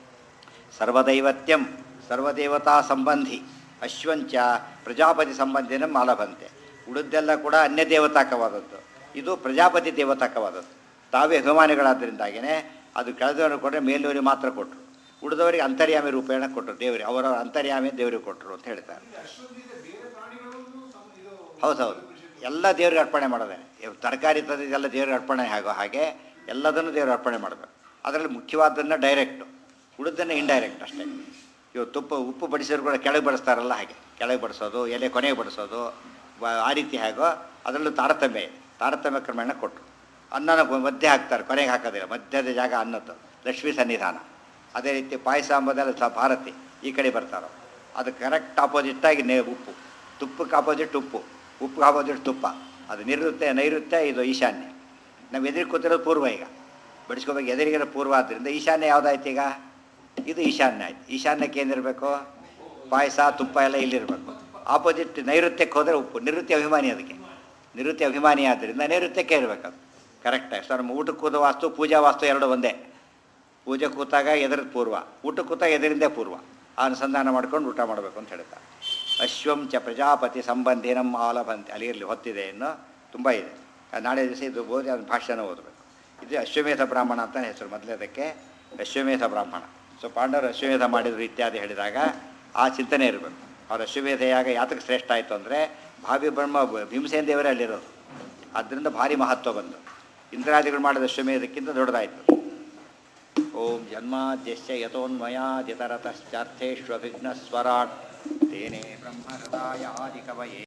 ಸರ್ವದೈವತ್ಯಂ ಸರ್ವದೇವತಾ ಸಂಬಂಧಿ ಅಶ್ವಂಚ ಪ್ರಜಾಪತಿ ಸಂಬಂಧಿನ ಮಾಲಭಂತೆ ಉಳಿದೆಲ್ಲ ಕೂಡ ಅನ್ಯ ದೇವತಾಕವಾದದ್ದು ಇದು ಪ್ರಜಾಪತಿ ದೇವತಾಕವಾದದ್ದು ತಾವೇ ಅಭಿಮಾನಿಗಳಾದ್ದರಿಂದಾಗಿಯೇ ಅದು ಕೆಳದವರಿಗೆ ಕೊಟ್ಟರೆ ಮೇಲವರಿಗೆ ಮಾತ್ರ ಕೊಟ್ಟರು ಉಳಿದವರಿಗೆ ಅಂತರ್ಯಾಮಿ ರೂಪೇಣ ಕೊಟ್ಟರು ದೇವರಿಗೆ ಅವರವರ ಅಂತರ್ಯಾಮಿ ದೇವರಿಗೆ ಕೊಟ್ಟರು ಅಂತ ಹೇಳ್ತಾರೆ ಹೌದು ಹೌದು ಎಲ್ಲ ದೇವ್ರಿಗೆ ಅರ್ಪಣೆ ಮಾಡೋದೇ ಇವ್ ತರಕಾರಿ ತಂದಿದ್ದೆಲ್ಲ ದೇವ್ರಿಗೆ ಅರ್ಪಣೆ ಆಗೋ ಹಾಗೆ ಎಲ್ಲದನ್ನು ದೇವ್ರಿಗೆ ಅರ್ಪಣೆ ಮಾಡಬೇಕು ಅದರಲ್ಲಿ ಮುಖ್ಯವಾದನ್ನು ಡೈರೆಕ್ಟು ಉಳಿದನ್ನು ಇಂಡೈರೆಕ್ಟ್ ಅಷ್ಟೇ ಇವು ತುಪ್ಪ ಉಪ್ಪು ಬಡಿಸಿದ್ರು ಕೂಡ ಕೆಳಗೆ ಬಡಿಸ್ತಾರಲ್ಲ ಹಾಗೆ ಕೆಳಗೆ ಬಡಿಸೋದು ಎಲೆ ಕೊನೆಗೆ ಬಡಿಸೋದು ಬ- ಆ ರೀತಿ ಹೇಗೋ ಅದರಲ್ಲೂ ತಾರತಮ್ಯ ಇದೆ ತಾರತಮ್ಯ ಕ್ರಮೇಣ ಕೊಟ್ಟರು ಅನ್ನನ ಗೊ- ಮಧ್ಯೆ ಹಾಕ್ತಾರೆ ಕೊನೆಗೆ ಹಾಕೋದಿಲ್ಲ ಮಧ್ಯದ ಜಾಗ ಅನ್ನದ್ದು ಲಕ್ಷ್ಮೀ ಸನ್ನಿಧಾನ ಅದೇ ರೀತಿ ಪಾಯಸ ಅಂಬೋದೆಲ್ಲ ಸ ಭಾರತಿ ಈ ಕಡೆ ಬರ್ತಾರೋ ಅದು ಕರೆಕ್ಟ್ ಆಪೋಸಿಟ್ಟಾಗಿ ನೇ ಉಪ್ಪು ತುಪ್ಪಕ್ಕೆ ಆಪೋಸಿಟ್ ಉಪ್ಪು ಉಪ್ಪು ಆಪೋಸಿಟ್ ತುಪ್ಪ ಅದು ನಿವೃತ್ಯ ನೈಋತ್ಯ ಇದು ಈಶಾನ್ಯ ನಾವು ಎದುರಿಗೆ ಕೂತಿರೋದು ಪೂರ್ವ ಈಗ ಬಡಿಸ್ಕೋಬೇಕು ಎದುರಿಗಿರೋ ಪೂರ್ವ ಆದ್ದರಿಂದ ಈಶಾನ್ಯ ಯಾವುದಾಯ್ತು ಈಗ ಇದು ಈಶಾನ್ಯ ಆಯ್ತು ಈಶಾನ್ಯಕ್ಕೆ ಏನಿರಬೇಕು ಪಾಯಸ ತುಪ್ಪ ಎಲ್ಲ ಇಲ್ಲಿರಬೇಕು ಆಪೋಸಿಟ್ ನೈಋತ್ಯಕ್ಕೆ ಹೋದರೆ ಉಪ್ಪು ನಿವೃತ್ತಿ ಅಭಿಮಾನಿ ಅದಕ್ಕೆ ನಿವೃತ್ತಿ ಅಭಿಮಾನಿ ಆದ್ದರಿಂದ ನೈಋತ್ಯಕ್ಕೆ ಇರಬೇಕು ಅದು ಕರೆಕ್ಟಾಗಿ ಸರ್ ನಮ್ಮ ಊಟಕ್ಕೆ ಕೂತ ವಾಸ್ತು ಪೂಜಾ ವಾಸ್ತು ಎರಡು ಒಂದೇ ಪೂಜೆ ಕೂತಾಗ ಎದುರದ ಪೂರ್ವ ಊಟಕ್ಕೆ ಕೂತಾಗ ಎದುರಿಂದೇ ಪೂರ್ವ ಆ ಅನುಸಂಧಾನ ಮಾಡ್ಕೊಂಡು ಊಟ ಮಾಡಬೇಕು ಅಂತ ಹೇಳ್ತಾರೆ ಅಶ್ವಂ ಚ ಪ್ರಜಾಪತಿ ಸಂಬಂಧಿ ನಮ್ಮ ಆಲಭಂತಿ ಅಲ್ಲಿ ಇರಲಿ ಹೊತ್ತಿದೆ ಇನ್ನು ತುಂಬ ಇದೆ ಆ ನಾಳೆ ದಿವಸ ಇದು ಓದಿ ಅದನ್ನ ಭಾಷಣ ಓದಬೇಕು ಇದು ಅಶ್ವಮೇಧ ಬ್ರಾಹ್ಮಣ ಅಂತ ಹೆಸರು ಮೊದಲೇದಕ್ಕೆ ಅಶ್ವಮೇಧ ಬ್ರಾಹ್ಮಣ ಸೊ ಪಾಂಡವರು ಅಶ್ವಮೇಧ ಮಾಡಿದ್ರು ಇತ್ಯಾದಿ ಹೇಳಿದಾಗ ಆ ಚಿಂತನೆ ಇರಬೇಕು ಅವ್ರ ಅಶ್ವಮೇಧ ಯಾಗ ಯಾತಕ್ಕೆ ಶ್ರೇಷ್ಠ ಆಯಿತು ಅಂದರೆ ಭಾವಿ ಬ್ರಹ್ಮ ಭೀಮಸೇನ ದೇವರೇ ಅಲ್ಲಿರೋದು ಆದ್ದರಿಂದ ಭಾರಿ ಮಹತ್ವ ಬಂತು ಇಂದ್ರಾದಿಗಳು ಮಾಡಿದ ಅಶ್ವಮೇಧಕ್ಕಿಂತ ದೊಡ್ಡದಾಯಿತು ಓಂ ಜನ್ಮಾದ್ಯಸ್ಯ ಯತೋನ್ಮಯಾದಿತರತಶ್ಚಾರ್ಥೇಷ್ವಭಿಘ್ನಸ್ವರಾಟ್ ತೇನೇ ಬ್ರಹ್ಮಹೃದಾಯ ಆದಿಕವಯೇ